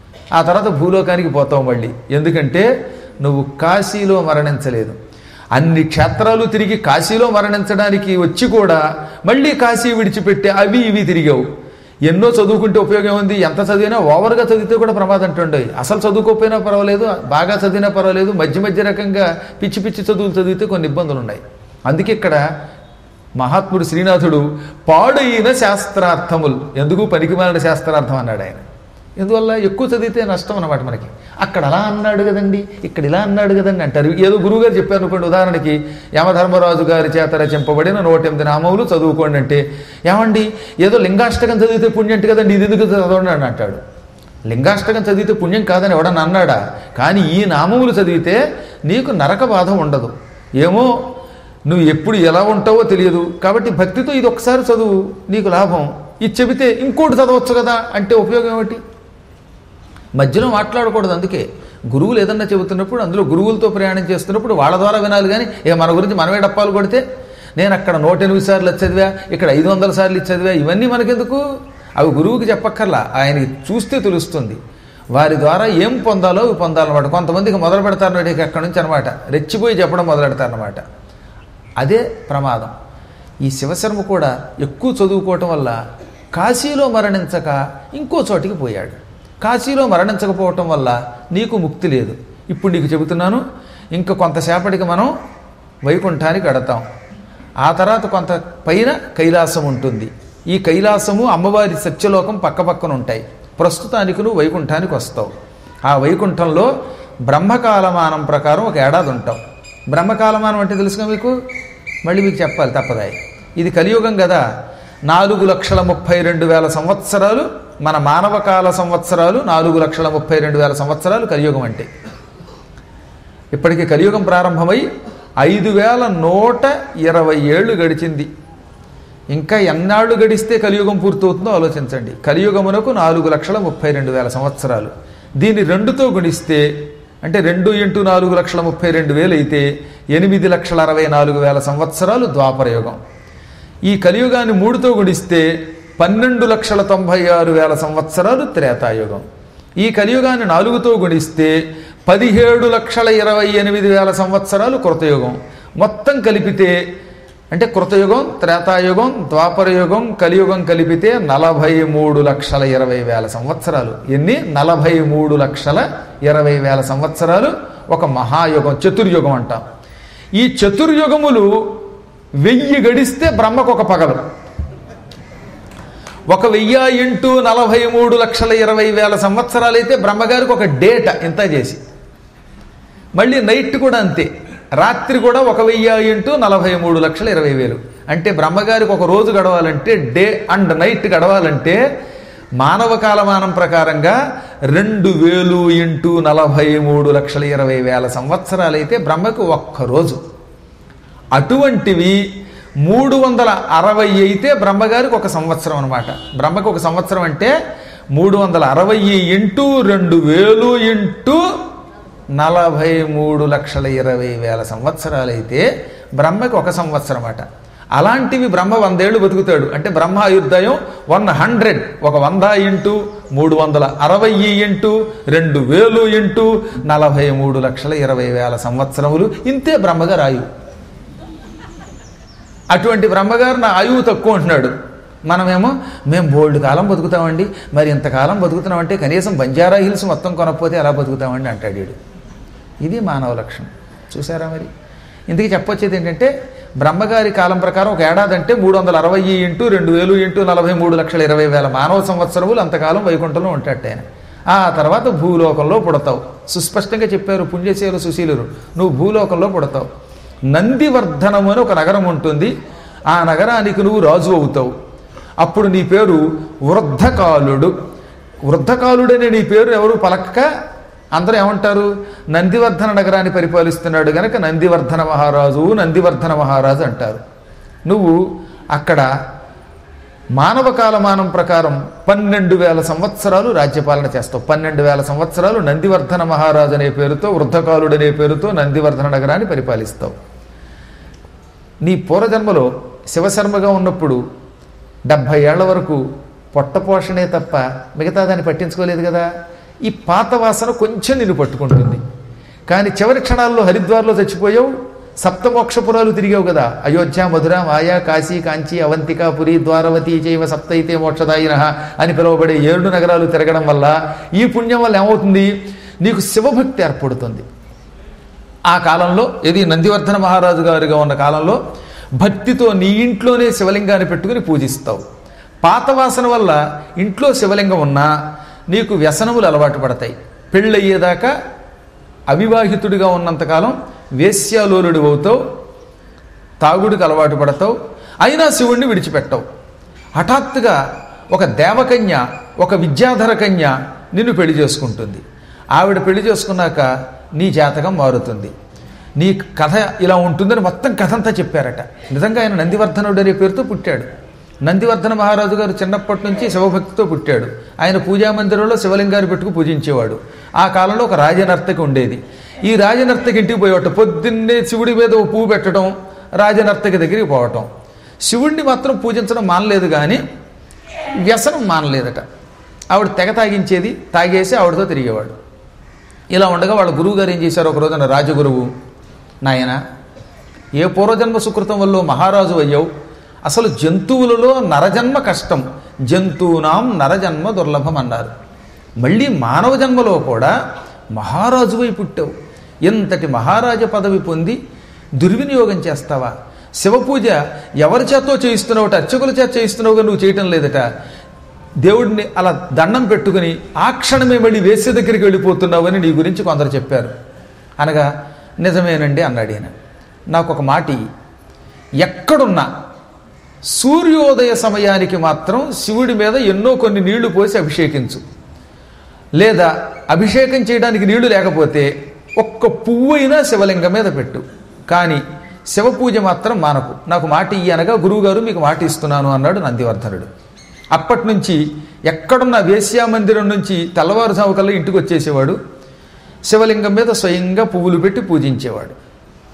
ఆ తర్వాత భూలోకానికి పోతావు మళ్ళీ ఎందుకంటే నువ్వు కాశీలో మరణించలేదు అన్ని క్షేత్రాలు తిరిగి కాశీలో మరణించడానికి వచ్చి కూడా మళ్ళీ కాశీ విడిచిపెట్టి అవి ఇవి తిరిగావు ఎన్నో చదువుకుంటే ఉపయోగం ఉంది ఎంత చదివినా ఓవర్గా చదివితే కూడా ప్రమాదం అంటుండే అసలు చదువుకోకపోయినా పర్వాలేదు బాగా చదివినా పర్వాలేదు మధ్య మధ్య రకంగా పిచ్చి పిచ్చి చదువులు చదివితే కొన్ని ఇబ్బందులు ఉన్నాయి అందుకే ఇక్కడ మహాత్ముడు శ్రీనాథుడు పాడైన శాస్త్రార్థములు ఎందుకు పనికిమాలిన శాస్త్రార్థం అన్నాడు ఆయన ఎందువల్ల ఎక్కువ చదివితే నష్టం అన్నమాట మనకి అక్కడ అలా అన్నాడు కదండి ఇక్కడ ఇలా అన్నాడు కదండి అంటారు ఏదో గురువుగారు చెప్పారు అనుకోండి ఉదాహరణకి యమధర్మరాజు గారి చేత రచింపబడిన నూట ఎనిమిది నామములు చదువుకోండి అంటే ఏమండి ఏదో లింగాష్టకం చదివితే పుణ్యం కదండి ఇది ఎందుకు చదవండి అని అంటాడు లింగాష్టకం చదివితే పుణ్యం కాదని ఎవడన్నా అన్నాడా కానీ ఈ నామములు చదివితే నీకు నరక బాధ ఉండదు ఏమో నువ్వు ఎప్పుడు ఎలా ఉంటావో తెలియదు కాబట్టి భక్తితో ఇది ఒకసారి చదువు నీకు లాభం ఇది చెబితే ఇంకోటి చదవచ్చు కదా అంటే ఉపయోగం ఏమిటి మధ్యలో మాట్లాడకూడదు అందుకే గురువులు ఏదన్నా చెబుతున్నప్పుడు అందులో గురువులతో ప్రయాణం చేస్తున్నప్పుడు వాళ్ళ ద్వారా వినాలి కానీ ఇక మన గురించి మనమే డప్పాలు కొడితే నేను అక్కడ నూట ఎనిమిది సార్లు ఇది చదివా ఇక్కడ ఐదు వందల సార్లు ఇది చదివా ఇవన్నీ మనకెందుకు అవి గురువుకి చెప్పక్కర్లా ఆయనకి చూస్తే తెలుస్తుంది వారి ద్వారా ఏం పొందాలో అవి పొందాలన్నమాట కొంతమందికి మొదలు పెడతారు అక్కడి నుంచి అనమాట రెచ్చిపోయి చెప్పడం మొదలు పెడతారనమాట అదే ప్రమాదం ఈ శివశర్మ కూడా ఎక్కువ చదువుకోవటం వల్ల కాశీలో మరణించక ఇంకో చోటికి పోయాడు కాశీలో మరణించకపోవటం వల్ల నీకు ముక్తి లేదు ఇప్పుడు నీకు చెబుతున్నాను ఇంకా కొంతసేపటికి మనం వైకుంఠానికి అడతాం ఆ తర్వాత కొంత పైన కైలాసం ఉంటుంది ఈ కైలాసము అమ్మవారి సత్యలోకం పక్కపక్కన ఉంటాయి ప్రస్తుతానికి నువ్వు వైకుంఠానికి వస్తావు ఆ వైకుంఠంలో బ్రహ్మకాలమానం ప్రకారం ఒక ఏడాది ఉంటావు బ్రహ్మకాలమానం అంటే తెలుసుగా మీకు మళ్ళీ మీకు చెప్పాలి తప్పదాయి ఇది కలియుగం కదా నాలుగు లక్షల ముప్పై రెండు వేల సంవత్సరాలు మన మానవ కాల సంవత్సరాలు నాలుగు లక్షల ముప్పై రెండు వేల సంవత్సరాలు కలియుగం అంటే ఇప్పటికి కలియుగం ప్రారంభమై ఐదు వేల నూట ఇరవై ఏళ్ళు గడిచింది ఇంకా ఎన్నాళ్ళు గడిస్తే కలియుగం పూర్తవుతుందో ఆలోచించండి కలియుగమునకు నాలుగు లక్షల ముప్పై రెండు వేల సంవత్సరాలు దీన్ని రెండుతో గుణిస్తే అంటే రెండు ఇంటూ నాలుగు లక్షల ముప్పై రెండు వేలు అయితే ఎనిమిది లక్షల అరవై నాలుగు వేల సంవత్సరాలు ద్వాపరయుగం ఈ కలియుగాన్ని మూడుతో గుడిస్తే పన్నెండు లక్షల తొంభై ఆరు వేల సంవత్సరాలు త్రేతాయుగం ఈ కలియుగాన్ని నాలుగుతో గుణిస్తే పదిహేడు లక్షల ఇరవై ఎనిమిది వేల సంవత్సరాలు కృతయుగం మొత్తం కలిపితే అంటే కృతయుగం త్రేతాయుగం ద్వాపరయుగం కలియుగం కలిపితే నలభై మూడు లక్షల ఇరవై వేల సంవత్సరాలు ఎన్ని నలభై మూడు లక్షల ఇరవై వేల సంవత్సరాలు ఒక మహాయుగం చతుర్యుగం అంటాం ఈ చతుర్యుగములు వెయ్యి గడిస్తే బ్రహ్మకు ఒక పగలు ఒక వెయ్యి ఇంటూ నలభై మూడు లక్షల ఇరవై వేల సంవత్సరాలు అయితే బ్రహ్మగారికి ఒక డేట ఇంత చేసి మళ్ళీ నైట్ కూడా అంతే రాత్రి కూడా ఒక వెయ్యి ఇంటూ నలభై మూడు లక్షల ఇరవై వేలు అంటే బ్రహ్మగారికి ఒక రోజు గడవాలంటే డే అండ్ నైట్ గడవాలంటే మానవ కాలమానం ప్రకారంగా రెండు వేలు ఇంటూ నలభై మూడు లక్షల ఇరవై వేల సంవత్సరాలు అయితే బ్రహ్మకు ఒక్క రోజు అటువంటివి మూడు వందల అరవై అయితే బ్రహ్మగారికి ఒక సంవత్సరం అనమాట బ్రహ్మకు ఒక సంవత్సరం అంటే మూడు వందల అరవై ఇంటూ రెండు వేలు ఇంటూ నలభై మూడు లక్షల ఇరవై వేల సంవత్సరాలు అయితే బ్రహ్మకి ఒక సంవత్సరం అట అలాంటివి బ్రహ్మ వందేళ్లు బతుకుతాడు అంటే బ్రహ్మ ఆయుర్దాయం వన్ హండ్రెడ్ ఒక వంద ఇంటూ మూడు వందల అరవై ఇంటూ రెండు వేలు ఇంటూ నలభై మూడు లక్షల ఇరవై వేల సంవత్సరములు ఇంతే బ్రహ్మగారు ఆయువు అటువంటి బ్రహ్మగారు నా ఆయువు తక్కువ అంటున్నాడు మనమేమో మేము బోల్డ్ కాలం బతుకుతామండి మరి ఇంతకాలం బతుకుతున్నామంటే కనీసం బంజారా హిల్స్ మొత్తం కొనకపోతే ఎలా బతుకుతామండి అంటాడు వీడు ఇది మానవ లక్షణం చూసారా మరి ఇందుకు చెప్పొచ్చేది ఏంటంటే బ్రహ్మగారి కాలం ప్రకారం ఒక ఏడాది అంటే మూడు వందల అరవై ఇంటూ రెండు వేలు ఇంటూ నలభై మూడు లక్షల ఇరవై వేల మానవ సంవత్సరములు అంతకాలం వైకుంఠంలో ఉంటాడు ఆయన ఆ తర్వాత భూలోకంలో పుడతావు సుస్పష్టంగా చెప్పారు పుణ్యశీలు సుశీలురు నువ్వు భూలోకంలో పుడతావు నందివర్ధనము అని ఒక నగరం ఉంటుంది ఆ నగరానికి నువ్వు రాజు అవుతావు అప్పుడు నీ పేరు వృద్ధకాలుడు వృద్ధకాలుడనే నీ పేరు ఎవరు పలక్క అందరూ ఏమంటారు నందివర్ధన నగరాన్ని పరిపాలిస్తున్నాడు గనక నందివర్ధన మహారాజు నందివర్ధన మహారాజు అంటారు నువ్వు అక్కడ మానవ కాలమానం ప్రకారం పన్నెండు వేల సంవత్సరాలు రాజ్యపాలన చేస్తావు పన్నెండు వేల సంవత్సరాలు నందివర్ధన మహారాజు అనే పేరుతో వృద్ధకాలుడు అనే పేరుతో నందివర్ధన నగరాన్ని పరిపాలిస్తావు నీ పూర్వజన్మలో శివశర్మగా ఉన్నప్పుడు డెబ్భై ఏళ్ల వరకు పొట్టపోషణే తప్ప మిగతా దాన్ని పట్టించుకోలేదు కదా ఈ పాత వాసన కొంచెం నిన్ను పట్టుకుంటుంది కానీ చివరి క్షణాల్లో హరిద్వార్లో చచ్చిపోయావు సప్తమోక్షపురాలు తిరిగావు కదా అయోధ్య మధుర మాయా కాశీ కాంచి అవంతిక పురి ద్వారవతి చైవ సప్తైతే మోక్షదాయిన అని పిలువబడే ఏడు నగరాలు తిరగడం వల్ల ఈ పుణ్యం వల్ల ఏమవుతుంది నీకు శివభక్తి ఏర్పడుతుంది ఆ కాలంలో ఇది నందివర్ధన మహారాజు గారిగా ఉన్న కాలంలో భక్తితో నీ ఇంట్లోనే శివలింగాన్ని పెట్టుకుని పూజిస్తావు పాత వాసన వల్ల ఇంట్లో శివలింగం ఉన్నా నీకు వ్యసనములు అలవాటు పడతాయి పెళ్ళయ్యేదాకా అవివాహితుడిగా ఉన్నంతకాలం వేశ్యాలోలుడు అవుతావు తాగుడికి అలవాటు పడతావు అయినా శివుణ్ణి విడిచిపెట్టవు హఠాత్తుగా ఒక దేవకన్య ఒక విద్యాధర కన్య నిన్ను పెళ్లి చేసుకుంటుంది ఆవిడ పెళ్లి చేసుకున్నాక నీ జాతకం మారుతుంది నీ కథ ఇలా ఉంటుందని మొత్తం కథ అంతా చెప్పారట నిజంగా ఆయన నందివర్ధనుడు అనే పేరుతో పుట్టాడు నందివర్ధన మహారాజు గారు చిన్నప్పటి నుంచి శివభక్తితో పుట్టాడు ఆయన పూజా మందిరంలో శివలింగాన్ని పెట్టుకు పూజించేవాడు ఆ కాలంలో ఒక రాజనర్తకి ఉండేది ఈ రాజనర్తకి ఇంటికి పోయేవాట పొద్దున్నే శివుడి మీద ఓ పువ్వు పెట్టడం రాజనర్తకి దగ్గరికి పోవటం శివుణ్ణి మాత్రం పూజించడం మానలేదు కానీ వ్యసనం మానలేదట ఆవిడ తెగ తాగించేది తాగేసి ఆవిడతో తిరిగేవాడు ఇలా ఉండగా వాళ్ళ గురువు గారు ఏం చేశారు ఒక రోజున రాజగురువు నాయన ఏ పూర్వజన్మ సుకృతం వల్ల మహారాజు అయ్యావు అసలు జంతువులలో నరజన్మ కష్టం జంతువునాం నరజన్మ దుర్లభం అన్నారు మళ్ళీ మానవ జన్మలో కూడా మహారాజువై పుట్టావు ఎంతటి మహారాజ పదవి పొంది దుర్వినియోగం చేస్తావా శివపూజ ఎవరి చేతో చేయిస్తున్నావుట అర్చకుల చేత చేయిస్తున్నావుగా నువ్వు చేయటం లేదట దేవుడిని అలా దండం పెట్టుకుని ఆ క్షణమే మళ్ళీ వేసే దగ్గరికి వెళ్ళిపోతున్నావని నీ గురించి కొందరు చెప్పారు అనగా నిజమేనండి అన్నాడు ఈయన నాకు ఒక మాట ఇయ్యి. ఎక్కడున్నా సూర్యోదయ సమయానికి మాత్రం శివుడి మీద ఎన్నో కొన్ని నీళ్లు పోసి అభిషేకించు లేదా అభిషేకం చేయడానికి నీళ్లు లేకపోతే ఒక్క పువ్వు అయినా శివలింగం మీద పెట్టు కానీ శివ పూజ మాత్రం మానకు నాకు మాట ఇయ్యి అనగా గురువుగారు మీకు మాట ఇస్తున్నాను అన్నాడు నందివర్ధనుడు అప్పటి నుంచి ఎక్కడున్న వేశ్యా మందిరం నుంచి తెల్లవారుజాము కల్లా ఇంటికి వచ్చేసేవాడు శివలింగం మీద స్వయంగా పువ్వులు పెట్టి పూజించేవాడు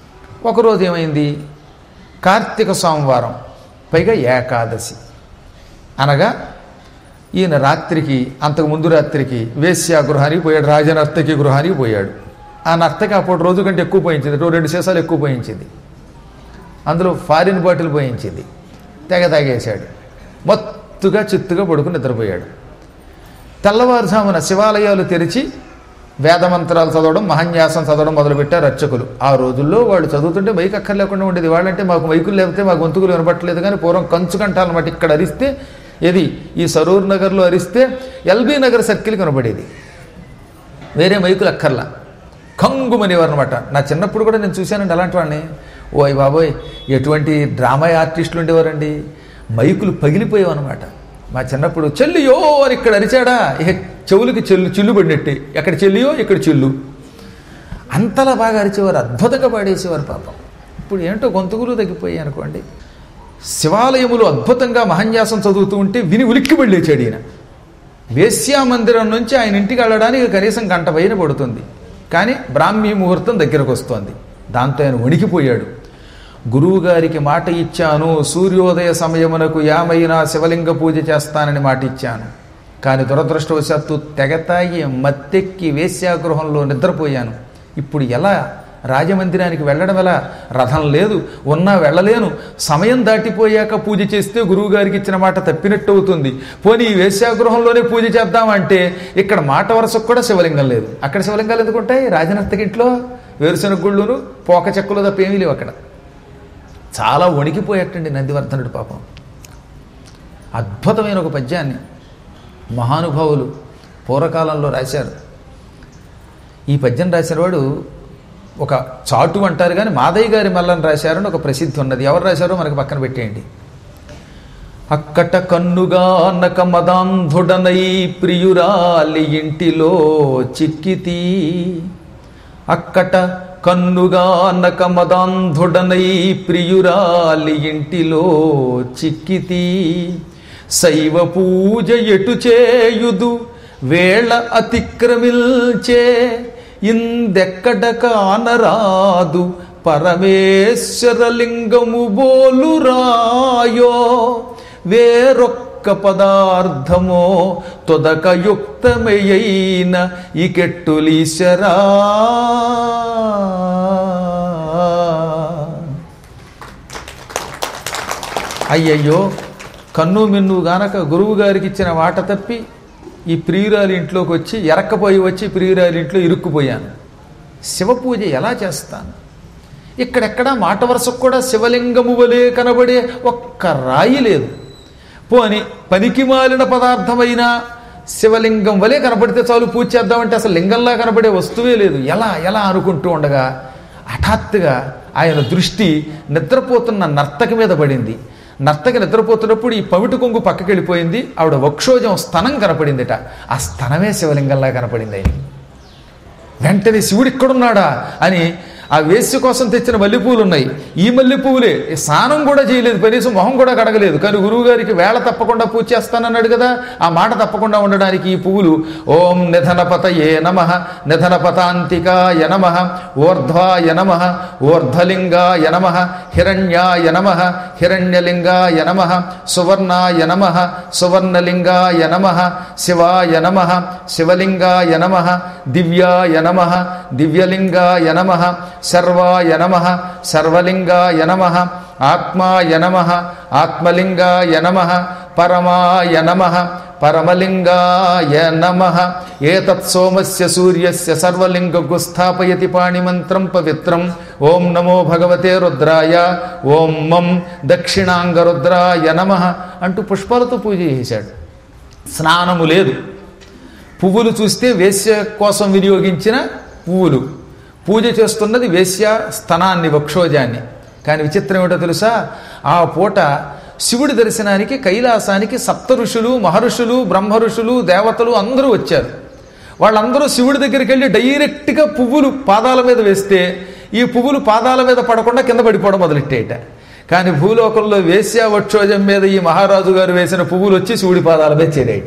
ఒకరోజు ఏమైంది కార్తీక సోమవారం పైగా ఏకాదశి అనగా ఈయన రాత్రికి అంతకు ముందు రాత్రికి వేశ్యా గృహానికి పోయాడు రాజనర్తకి గృహానికి పోయాడు ఆ నర్తకి అప్పుడు రోజు కంటే ఎక్కువ పోయించింది రో- రెండు సీసాలు ఎక్కువ పోయించింది అందులో ఫారిన్ బాటిల్ పోయించింది తెగ తాగేశాడు మత్తుగా చిత్తుగా పడుకుని నిద్రపోయాడు తెల్లవారుజామున శివాలయాలు తెరిచి వేదమంత్రాలు చదవడం మహన్యాసం చదవడం మొదలుపెట్టారు అర్చకులు ఆ రోజుల్లో వాళ్ళు చదువుతుంటే మైక్ అక్కర్లేకుండా ఉండేది వాళ్ళంటే మాకు మైకులు లేకపోతే మా గొంతుకులు వినపట్టలేదు కానీ పూర్వం కంచు కంటాలన్నమాట ఇక్కడ అరిస్తే ఏది ఈ సరూర్ నగర్లో అరిస్తే ఎల్బీ నగర్ సర్కిల్ కనబడేది వేరే మైకులు అక్కర్లా కంగుమనేవారు అనమాట నా చిన్నప్పుడు కూడా నేను చూశానండి అలాంటి వాడిని ఓయ్ బాబోయ్ ఎటువంటి డ్రామా ఆర్టిస్టులు ఉండేవారండి మైకులు పగిలిపోయావన్నమాట మా చిన్నప్పుడు చెల్లియో అని ఇక్కడ అరిచాడా ఇక చెవులకి చెల్లు చిల్లు పడినట్టే ఎక్కడ చెల్లియో ఇక్కడ చెల్లు అంతలా బాగా అరిచేవారు అద్భుతంగా పాడేసేవారు పాపం ఇప్పుడు ఏంటో గొంతుకులు తగ్గిపోయాయి అనుకోండి శివాలయములు అద్భుతంగా మహన్యాసం చదువుతూ ఉంటే విని ఉలిక్కి వెళ్ళేచాడు ఈయన వేశ్యా మందిరం నుంచి ఆయన ఇంటికి వెళ్ళడానికి కనీసం గంట పైన పడుతుంది కానీ బ్రాహ్మీ ముహూర్తం దగ్గరకు వస్తోంది దాంతో ఆయన వణికిపోయాడు గురువుగారికి మాట ఇచ్చాను సూర్యోదయ సమయమునకు యామైనా శివలింగ పూజ చేస్తానని మాట ఇచ్చాను కానీ దురదృష్టవశాత్తు తెగతాగి మత్తెక్కి వేశ్యాగృహంలో నిద్రపోయాను ఇప్పుడు ఎలా రాజమందిరానికి వెళ్ళడం ఎలా రథం లేదు ఉన్నా వెళ్ళలేను సమయం దాటిపోయాక పూజ చేస్తే గురువుగారికి ఇచ్చిన మాట తప్పినట్టు అవుతుంది పోనీ ఈ వేశ్యాగృహంలోనే పూజ చేద్దామంటే ఇక్కడ మాట వరుసకు కూడా శివలింగం లేదు అక్కడ శివలింగాలు ఎందుకుంటాయి రాజనర్తకింట్లో వేరుశనగ గుళ్ళును పోక చెక్కలు తప్ప ఏమీ లేవు అక్కడ చాలా వణికిపోయేటండి నందివర్ధనుడు పాపం అద్భుతమైన ఒక పద్యాన్ని మహానుభావులు పూర్వకాలంలో రాశారు ఈ పద్యం రాసిన వాడు ఒక చాటు అంటారు కానీ మాదయ్య గారి మల్లని రాశారని ఒక ప్రసిద్ధి ఉన్నది ఎవరు రాశారో మనకి పక్కన పెట్టేయండి అక్కట కన్నుగా నక మదాంధుడనై ప్రియురాలి ఇంటిలో చిక్కితి అక్కట కన్నుగా నక మదాంధుడనై ప్రియురాలి ఇంటిలో చిక్కితి శైవ పూజ ఎటు చేయుదు వేళ అతిక్రమిల్చే ఇందెక్కడ కానరాదు పరమేశ్వరలింగము బోలురాయో వేరొక్క పదార్థమో తొదకయుక్తమయైన ఇకెట్టులీశరా అయ్యయ్యో కన్ను మిన్ను గానక గురువు గారికి ఇచ్చిన మాట తప్పి ఈ ప్రియురాలి ఇంట్లోకి వచ్చి ఎరక్కపోయి వచ్చి ప్రియురాలి ఇంట్లో ఇరుక్కుపోయాను శివ పూజ ఎలా చేస్తాను ఇక్కడెక్కడ మాట వరుసకు కూడా శివలింగము వలె కనబడే ఒక్క రాయి లేదు పోని పనికి మాలిన పదార్థమైన శివలింగం వలె కనబడితే చాలు పూజ చేద్దామంటే అసలు లింగంలా కనబడే వస్తువే లేదు ఎలా ఎలా అనుకుంటూ ఉండగా హఠాత్తుగా ఆయన దృష్టి నిద్రపోతున్న నర్తకి మీద పడింది నర్తకి నిద్రపోతున్నప్పుడు ఈ పవిటి కొంగు పక్కకి వెళ్ళిపోయింది ఆవిడ వక్షోజం స్తనం కనపడిందిట ఆ స్తనమే శివలింగంలా కనపడింది ఆయనకి వెంటనే శివుడు ఇక్కడున్నాడా అని ఆ వేశ్య కోసం తెచ్చిన మల్లెపూలు ఉన్నాయి ఈ మల్లెపూలే ఈ స్నానం కూడా చేయలేదు కనీసం మొహం కూడా కడగలేదు కానీ గురువు గారికి వేళ తప్పకుండా పూజ చేస్తానన్నాడు కదా ఆ మాట తప్పకుండా ఉండడానికి ఈ పువ్వులు ఓం నిధనపతయే నమ నిధనపతాంతికాయ నమ ఊర్ధ్వాయ నమ ఊర్ధ్వలింగాయ నమ హిరణ్యాయ నమ హిరణ్యలింగాయ నమ సువర్ణాయ నమ సువర్ణలింగాయ నమ శివాయ నమ శివలింగాయ నమ దివ్యాయ నమ దివ్యలింగాయ నమ సర్వాయ నమ సర్వలింగాయ నమ ఆత్మాయ నమ ఆత్మలింగాయ నమ పరమాయ నమ పరమలింగాయ నమ ఏతత్ సోమస్య సూర్యస్య సర్వలింగగు స్థాపయతి పాణిమంత్రం పవిత్రం ఓం నమో భగవతే రుద్రాయ ఓం మం దక్షిణాంగ రుద్రాయ నమ అంటూ పుష్పాలతో పూజ చేశాడు స్నానము లేదు పువ్వులు చూస్తే వేశ్య కోసం వినియోగించిన పువ్వులు పూజ చేస్తున్నది వేశ్య స్తనాన్ని వక్షోజాన్ని కానీ విచిత్రం ఏమిటో తెలుసా ఆ పూట శివుడి దర్శనానికి కైలాసానికి సప్త ఋషులు మహర్షులు బ్రహ్మ ఋషులు దేవతలు అందరూ వచ్చారు వాళ్ళందరూ శివుడి దగ్గరికి వెళ్ళి డైరెక్ట్గా పువ్వులు పాదాల మీద వేస్తే ఈ పువ్వులు పాదాల మీద పడకుండా కింద పడిపోవడం మొదలెట్టేట కానీ భూలోకంలో వేశ్య వక్షోజం మీద ఈ మహారాజు గారు వేసిన పువ్వులు వచ్చి శివుడి పాదాల మీద చేరేట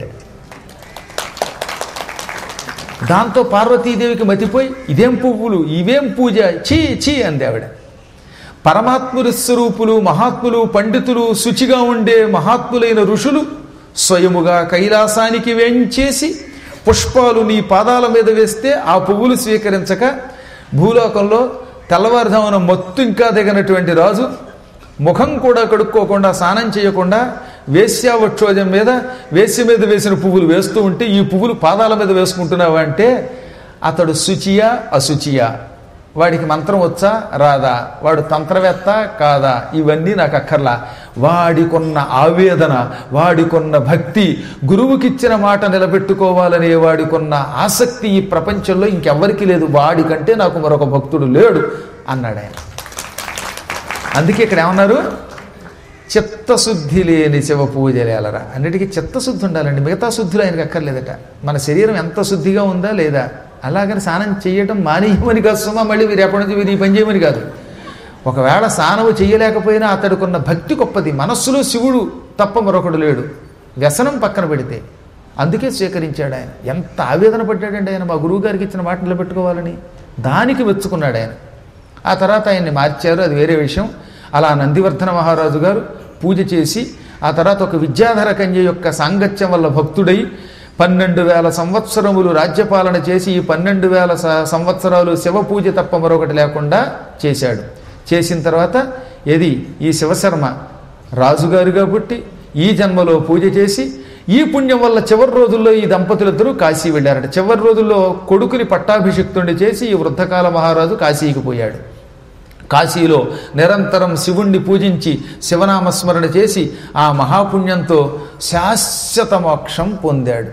దాంతో పార్వతీదేవికి మతిపోయి ఇదేం పువ్వులు ఇవేం పూజ చీ చీ అంది ఆవిడ పరమాత్ముని స్వరూపులు మహాత్ములు పండితులు శుచిగా ఉండే మహాత్ములైన ఋషులు స్వయముగా కైలాసానికి వేంచేసి పుష్పాలు నీ పాదాల మీద వేస్తే ఆ పువ్వులు స్వీకరించక భూలోకంలో తెల్లవారుజామున మత్తు ఇంకా దిగనటువంటి రాజు ముఖం కూడా కడుక్కోకుండా స్నానం చేయకుండా వేశ్యావక్షోజం మీద వేశ్య మీద వేసిన పువ్వులు వేస్తూ ఉంటే ఈ పువ్వులు పాదాల మీద వేసుకుంటున్నావా అంటే అతడు శుచియా అశుచియా వాడికి మంత్రం వచ్చా రాదా వాడు తంత్రవేత్త కాదా ఇవన్నీ నాకు అక్కర్లా వాడికొన్న ఆవేదన వాడికొన్న భక్తి గురువుకిచ్చిన మాట నిలబెట్టుకోవాలనే వాడికొన్న ఆసక్తి ఈ ప్రపంచంలో ఇంకెవ్వరికి లేదు వాడికంటే నాకు మరొక భక్తుడు లేడు అన్నాడు ఆయన అందుకే ఇక్కడ ఏమన్నారు చిత్తశుద్ధి లేని శివ పూజలేలరా అన్నిటికీ చిత్తశుద్ధి ఉండాలండి మిగతా శుద్ధులు ఆయనకి అక్కర్లేదట మన శరీరం ఎంత శుద్ధిగా ఉందా లేదా అలాగని స్నానం చేయటం మానేయమని కాదు సుమా మళ్ళీ మీరు ఎప్పటి నుంచి మీరు ఈ పని చేయమని కాదు ఒకవేళ స్నానము చేయలేకపోయినా అతడికున్న భక్తి గొప్పది మనస్సులో శివుడు తప్ప మరొకడు లేడు వ్యసనం పక్కన పెడితే అందుకే స్వీకరించాడు ఆయన ఎంత ఆవేదన పడ్డాడండి ఆయన మా గురువు గారికి ఇచ్చిన మాట నిలబెట్టుకోవాలని దానికి మెచ్చుకున్నాడు ఆయన ఆ తర్వాత ఆయన్ని మార్చారు అది వేరే విషయం అలా నందివర్ధన మహారాజు గారు పూజ చేసి ఆ తర్వాత ఒక విద్యాధర కన్య యొక్క సాంగత్యం వల్ల భక్తుడై పన్నెండు వేల సంవత్సరములు రాజ్యపాలన చేసి ఈ పన్నెండు వేల స- సంవత్సరాలు శివ పూజ తప్ప మరొకటి లేకుండా చేశాడు చేసిన తర్వాత ఏది ఈ శివశర్మ రాజుగారుగా పుట్టి ఈ జన్మలో పూజ చేసి ఈ పుణ్యం వల్ల చివరి రోజుల్లో ఈ దంపతులిద్దరూ కాశీ వెళ్ళారట చివరి రోజుల్లో కొడుకుని పట్టాభిషిక్తుడిని చేసి ఈ వృద్ధకాల మహారాజు కాశీకి పోయాడు కాశీలో నిరంతరం శివుణ్ణి పూజించి శివనామస్మరణ చేసి ఆ మహాపుణ్యంతో శాశ్వత మోక్షం పొందాడు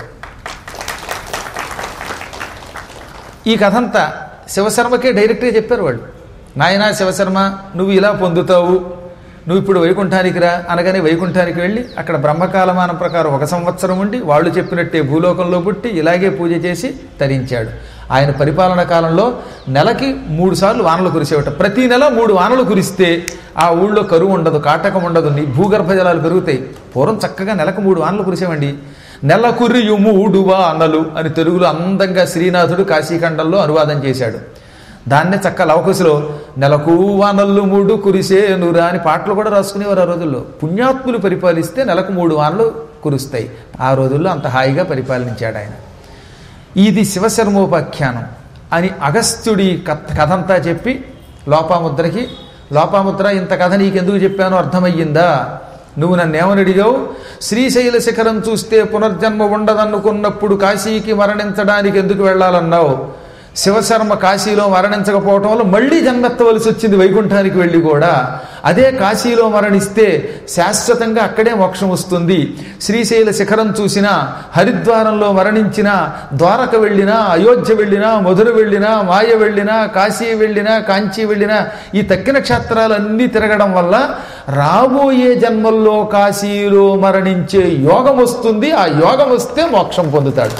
ఈ కథంతా శివశర్మకే డైరెక్ట్గా చెప్పారు వాళ్ళు నాయనా శివశర్మ నువ్వు ఇలా పొందుతావు నువ్వు ఇప్పుడు వైకుంఠానికి రా అనగానే వైకుంఠానికి వెళ్ళి అక్కడ బ్రహ్మకాలమానం ప్రకారం ఒక సంవత్సరం ఉండి వాళ్ళు చెప్పినట్టే భూలోకంలో పుట్టి ఇలాగే పూజ చేసి తరించాడు ఆయన పరిపాలన కాలంలో నెలకి మూడు సార్లు వానలు కురిసేవట ప్రతి నెల మూడు వానలు కురిస్తే ఆ ఊళ్ళో కరువు ఉండదు కాటకం ఉండదు నీ భూగర్భ జలాలు పెరుగుతాయి పూర్వం చక్కగా నెలకు మూడు వానలు కురిసేవండి నెల కురియు మూడు వానలు అని తెలుగులో అందంగా శ్రీనాథుడు కాశీఖండంలో అనువాదం చేశాడు దాన్నే చక్క లవకుశలో నెలకు వానల్లు మూడు కురిసేనురా అని పాటలు కూడా రాసుకునేవారు ఆ రోజుల్లో పుణ్యాత్ములు పరిపాలిస్తే నెలకు మూడు వానలు కురుస్తాయి ఆ రోజుల్లో అంత హాయిగా పరిపాలించాడు ఆయన ఇది శివశర్మోపాఖ్యానం అని అగస్త్యుడి కథ కథంతా చెప్పి లోపాముద్రకి లోపాముద్ర ఇంత కథ నీకెందుకు చెప్పానో అర్థమయ్యిందా నువ్వు నన్ను ఏమని అడిగావు శ్రీశైల శిఖరం చూస్తే పునర్జన్మ ఉండదనుకున్నప్పుడు కాశీకి మరణించడానికి ఎందుకు వెళ్ళాలన్నావు శివశర్మ కాశీలో మరణించకపోవటం వల్ల మళ్ళీ జన్మెత్తవలసి వచ్చింది వైకుంఠానికి వెళ్ళి కూడా అదే కాశీలో మరణిస్తే శాశ్వతంగా అక్కడే మోక్షం వస్తుంది శ్రీశైల శిఖరం చూసినా హరిద్వారంలో మరణించినా ద్వారక వెళ్ళినా అయోధ్య వెళ్ళినా మధుర వెళ్ళినా మాయ వెళ్ళినా కాశీ వెళ్ళినా కాంచీ వెళ్ళినా ఈ తక్కిన క్షేత్రాలన్నీ తిరగడం వల్ల రాబోయే జన్మల్లో కాశీలో మరణించే యోగం వస్తుంది ఆ యోగం వస్తే మోక్షం పొందుతాడు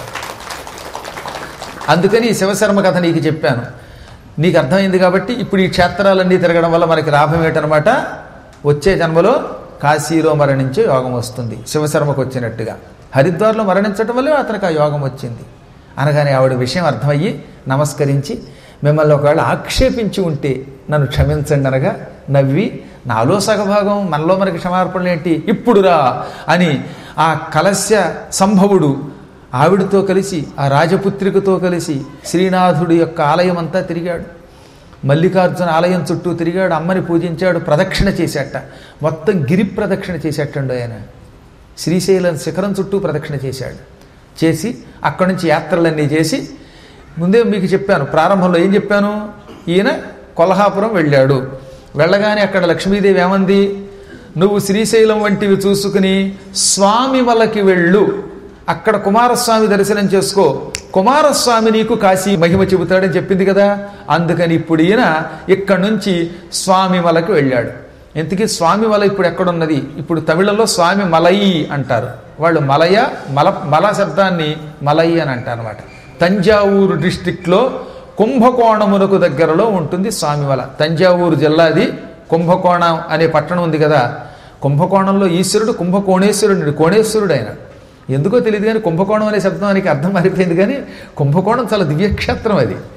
అందుకని ఈ శివశర్మ కథ నీకు చెప్పాను నీకు అర్థమైంది కాబట్టి ఇప్పుడు ఈ క్షేత్రాలన్నీ తిరగడం వల్ల మనకి లాభం ఏంటనమాట వచ్చే జన్మలో కాశీలో మరణించే యోగం వస్తుంది శివశర్మకు వచ్చినట్టుగా హరిద్వార్లో మరణించడం వల్లే అతనికి ఆ యోగం వచ్చింది అనగానే ఆవిడ విషయం అర్థమయ్యి నమస్కరించి మిమ్మల్ని ఒకవేళ ఆక్షేపించి ఉంటే నన్ను క్షమించండి అనగా నవ్వి నాలో సగభాగం మనలో మనకి క్షమార్పణలు ఏంటి ఇప్పుడురా అని ఆ కలస్య సంభవుడు ఆవిడతో కలిసి ఆ రాజపుత్రికతో కలిసి శ్రీనాథుడి యొక్క ఆలయం అంతా తిరిగాడు మల్లికార్జున ఆలయం చుట్టూ తిరిగాడు అమ్మని పూజించాడు ప్రదక్షిణ చేశాట మొత్తం గిరి ప్రదక్షిణ చేసేటండు ఆయన శ్రీశైలం శిఖరం చుట్టూ ప్రదక్షిణ చేశాడు చేసి అక్కడి నుంచి యాత్రలన్నీ చేసి ముందే మీకు చెప్పాను ప్రారంభంలో ఏం చెప్పాను ఈయన కొల్హాపురం వెళ్ళాడు వెళ్ళగానే అక్కడ లక్ష్మీదేవి ఏమంది నువ్వు శ్రీశైలం వంటివి చూసుకుని స్వామి వలకి వెళ్ళు అక్కడ కుమారస్వామి దర్శనం చేసుకో కుమారస్వామి నీకు కాశీ మహిమ చెబుతాడని చెప్పింది కదా అందుకని ఇప్పుడు ఈయన ఇక్కడి నుంచి స్వామి మలకి వెళ్ళాడు ఇంతకీ స్వామి మల ఇప్పుడు ఎక్కడున్నది ఇప్పుడు తమిళంలో స్వామి మలయి అంటారు వాళ్ళు మలయ మల మల శబ్దాన్ని మలయి అని అంటారు అనమాట తంజావూరు డిస్టిక్లో కుంభకోణమునకు దగ్గరలో ఉంటుంది స్వామివల తంజావూరు జిల్లాది కుంభకోణం అనే పట్టణం ఉంది కదా కుంభకోణంలో ఈశ్వరుడు కుంభకోణేశ్వరుడు కోణేశ్వరుడు ఆయన ఎందుకో తెలియదు కానీ కుంభకోణం అనే శబ్దానికి అర్థం మారిపోయింది కానీ కుంభకోణం చాలా దివ్యక్షేత్రం అది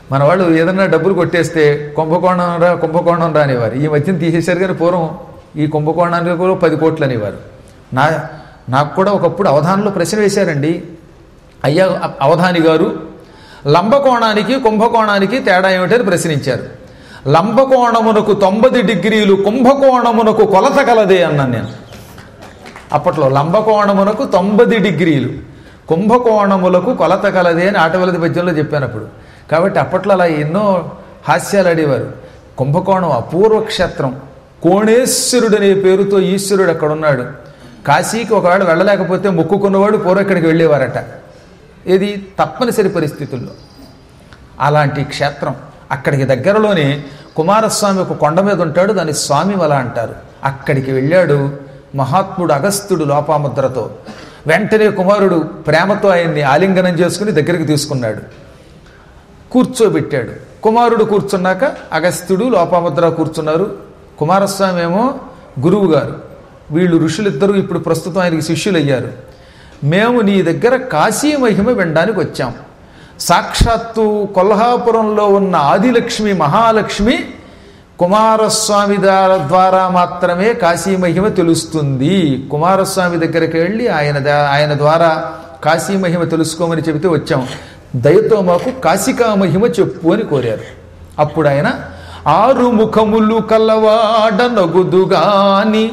మన వాళ్ళు ఏదన్నా డబ్బులు కొట్టేస్తే కుంభకోణం రా కుంభకోణం రా అనేవారు ఈ మధ్యన తీసేశారు కానీ పూర్వం ఈ కుంభకోణానికి కూడా పది కోట్లు అనేవారు నా నాకు కూడా ఒకప్పుడు అవధానంలో ప్రశ్న వేశారండి అయ్యా అ- అవధాని గారు లంబకోణానికి కుంభకోణానికి తేడా ఏమిటని ప్రశ్నించారు లంబకోణమునకు తొంభై డిగ్రీలు కుంభకోణమునకు కొలత కలదే అన్నాను నేను అప్పట్లో లంబకోణమునకు తొంభై డిగ్రీలు కుంభకోణములకు కొలత కలదే అని ఆటవలది పద్యంలో చెప్పాను అప్పుడు కాబట్టి అప్పట్లో అలా ఎన్నో హాస్యాలు ఆడేవారు కుంభకోణం అపూర్వ క్షేత్రం కోణేశ్వరుడు అనే పేరుతో ఈశ్వరుడు అక్కడ ఉన్నాడు కాశీకి ఒకవేళ వెళ్ళలేకపోతే మొక్కుకున్నవాడు పూర్వం ఇక్కడికి వెళ్ళేవారట ఇది తప్పనిసరి పరిస్థితుల్లో అలాంటి క్షేత్రం అక్కడికి దగ్గరలోనే కుమారస్వామి ఒక కొండ మీద ఉంటాడు దాన్ని స్వామి వల అంటారు అక్కడికి వెళ్ళాడు మహాత్ముడు అగస్త్యుడు లోపాముద్రతో వెంటనే కుమారుడు ప్రేమతో ఆయన్ని ఆలింగనం చేసుకుని దగ్గరికి తీసుకున్నాడు కూర్చోబెట్టాడు కుమారుడు కూర్చున్నాక అగస్త్యుడు లోపాముద్ర కూర్చున్నారు కుమారస్వామి ఏమో గురువు గారు వీళ్ళు ఋషులిద్దరూ ఇప్పుడు ప్రస్తుతం ఆయనకి శిష్యులయ్యారు మేము నీ దగ్గర కాశీ మహిమ వినడానికి వచ్చాం సాక్షాత్తు కొల్హాపురంలో ఉన్న ఆదిలక్ష్మి మహాలక్ష్మి కుమారస్వామి ద్వారా ద్వారా మాత్రమే కాశీ మహిమ తెలుస్తుంది కుమారస్వామి దగ్గరికి వెళ్ళి ఆయన దా- ఆయన ద్వారా కాశీ మహిమ తెలుసుకోమని చెబితే వచ్చాం దయతో మాకు కాశికా మహిమ చెప్పు అని కోరారు అప్పుడు ఆయన ఆరు ముఖములు కలవాడనగుదుగాని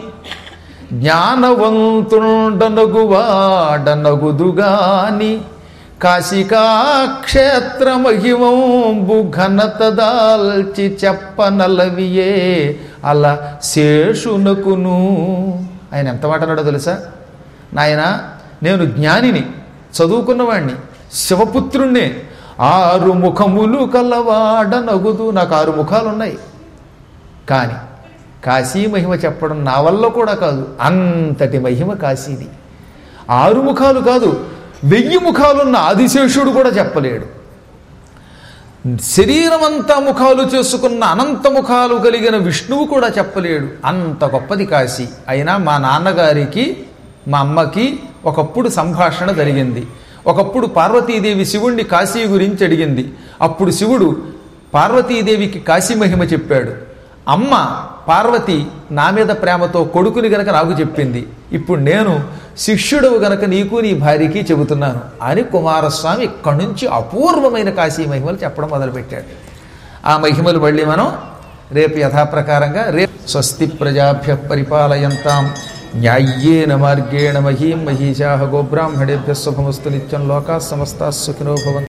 జ్ఞానవంతుండనగువాడనగుదుగాని కాశికా క్షేత్ర మహిమంబు ఘనత దాల్చి చెప్పనలవియే అలా శేషునకును ఆయన ఎంత మాట అన్నాడో తెలుసా నాయన నేను జ్ఞానిని చదువుకున్నవాణ్ణి శివపుత్రుణ్ణి ఆరు ముఖములు కలవాడనగుదు నాకు ఆరు ముఖాలు ఉన్నాయి కానీ కాశీ మహిమ చెప్పడం నా వల్ల కూడా కాదు అంతటి మహిమ కాశీది ఆరు ముఖాలు కాదు వెయ్యి ముఖాలున్న ఆదిశేషుడు కూడా చెప్పలేడు శరీరమంతా ముఖాలు చేసుకున్న అనంత ముఖాలు కలిగిన విష్ణువు కూడా చెప్పలేడు అంత గొప్పది కాశీ అయినా మా నాన్నగారికి మా అమ్మకి ఒకప్పుడు సంభాషణ జరిగింది ఒకప్పుడు పార్వతీదేవి శివుణ్ణి కాశీ గురించి అడిగింది అప్పుడు శివుడు పార్వతీదేవికి కాశీ మహిమ చెప్పాడు అమ్మ పార్వతి నా మీద ప్రేమతో కొడుకుని గనక నాకు చెప్పింది ఇప్పుడు నేను శిష్యుడవు గనక నీకు నీ భార్యకి చెబుతున్నాను అని కుమారస్వామి ఇక్కడి నుంచి అపూర్వమైన కాశీ మహిమలు చెప్పడం మొదలుపెట్టాడు ఆ మహిమలు మళ్ళీ మనం రేపు యథాప్రకారంగా రేపు స్వస్తి ప్రజాభ్య పరిపాలయంతాం న్యాయ్యేన మార్గేణ మహీం మహీషా గోబ్రాహ్మణేభ్య శుభమస్తు నిత్యం లోకా సమస్తా సుఖినో భవంతు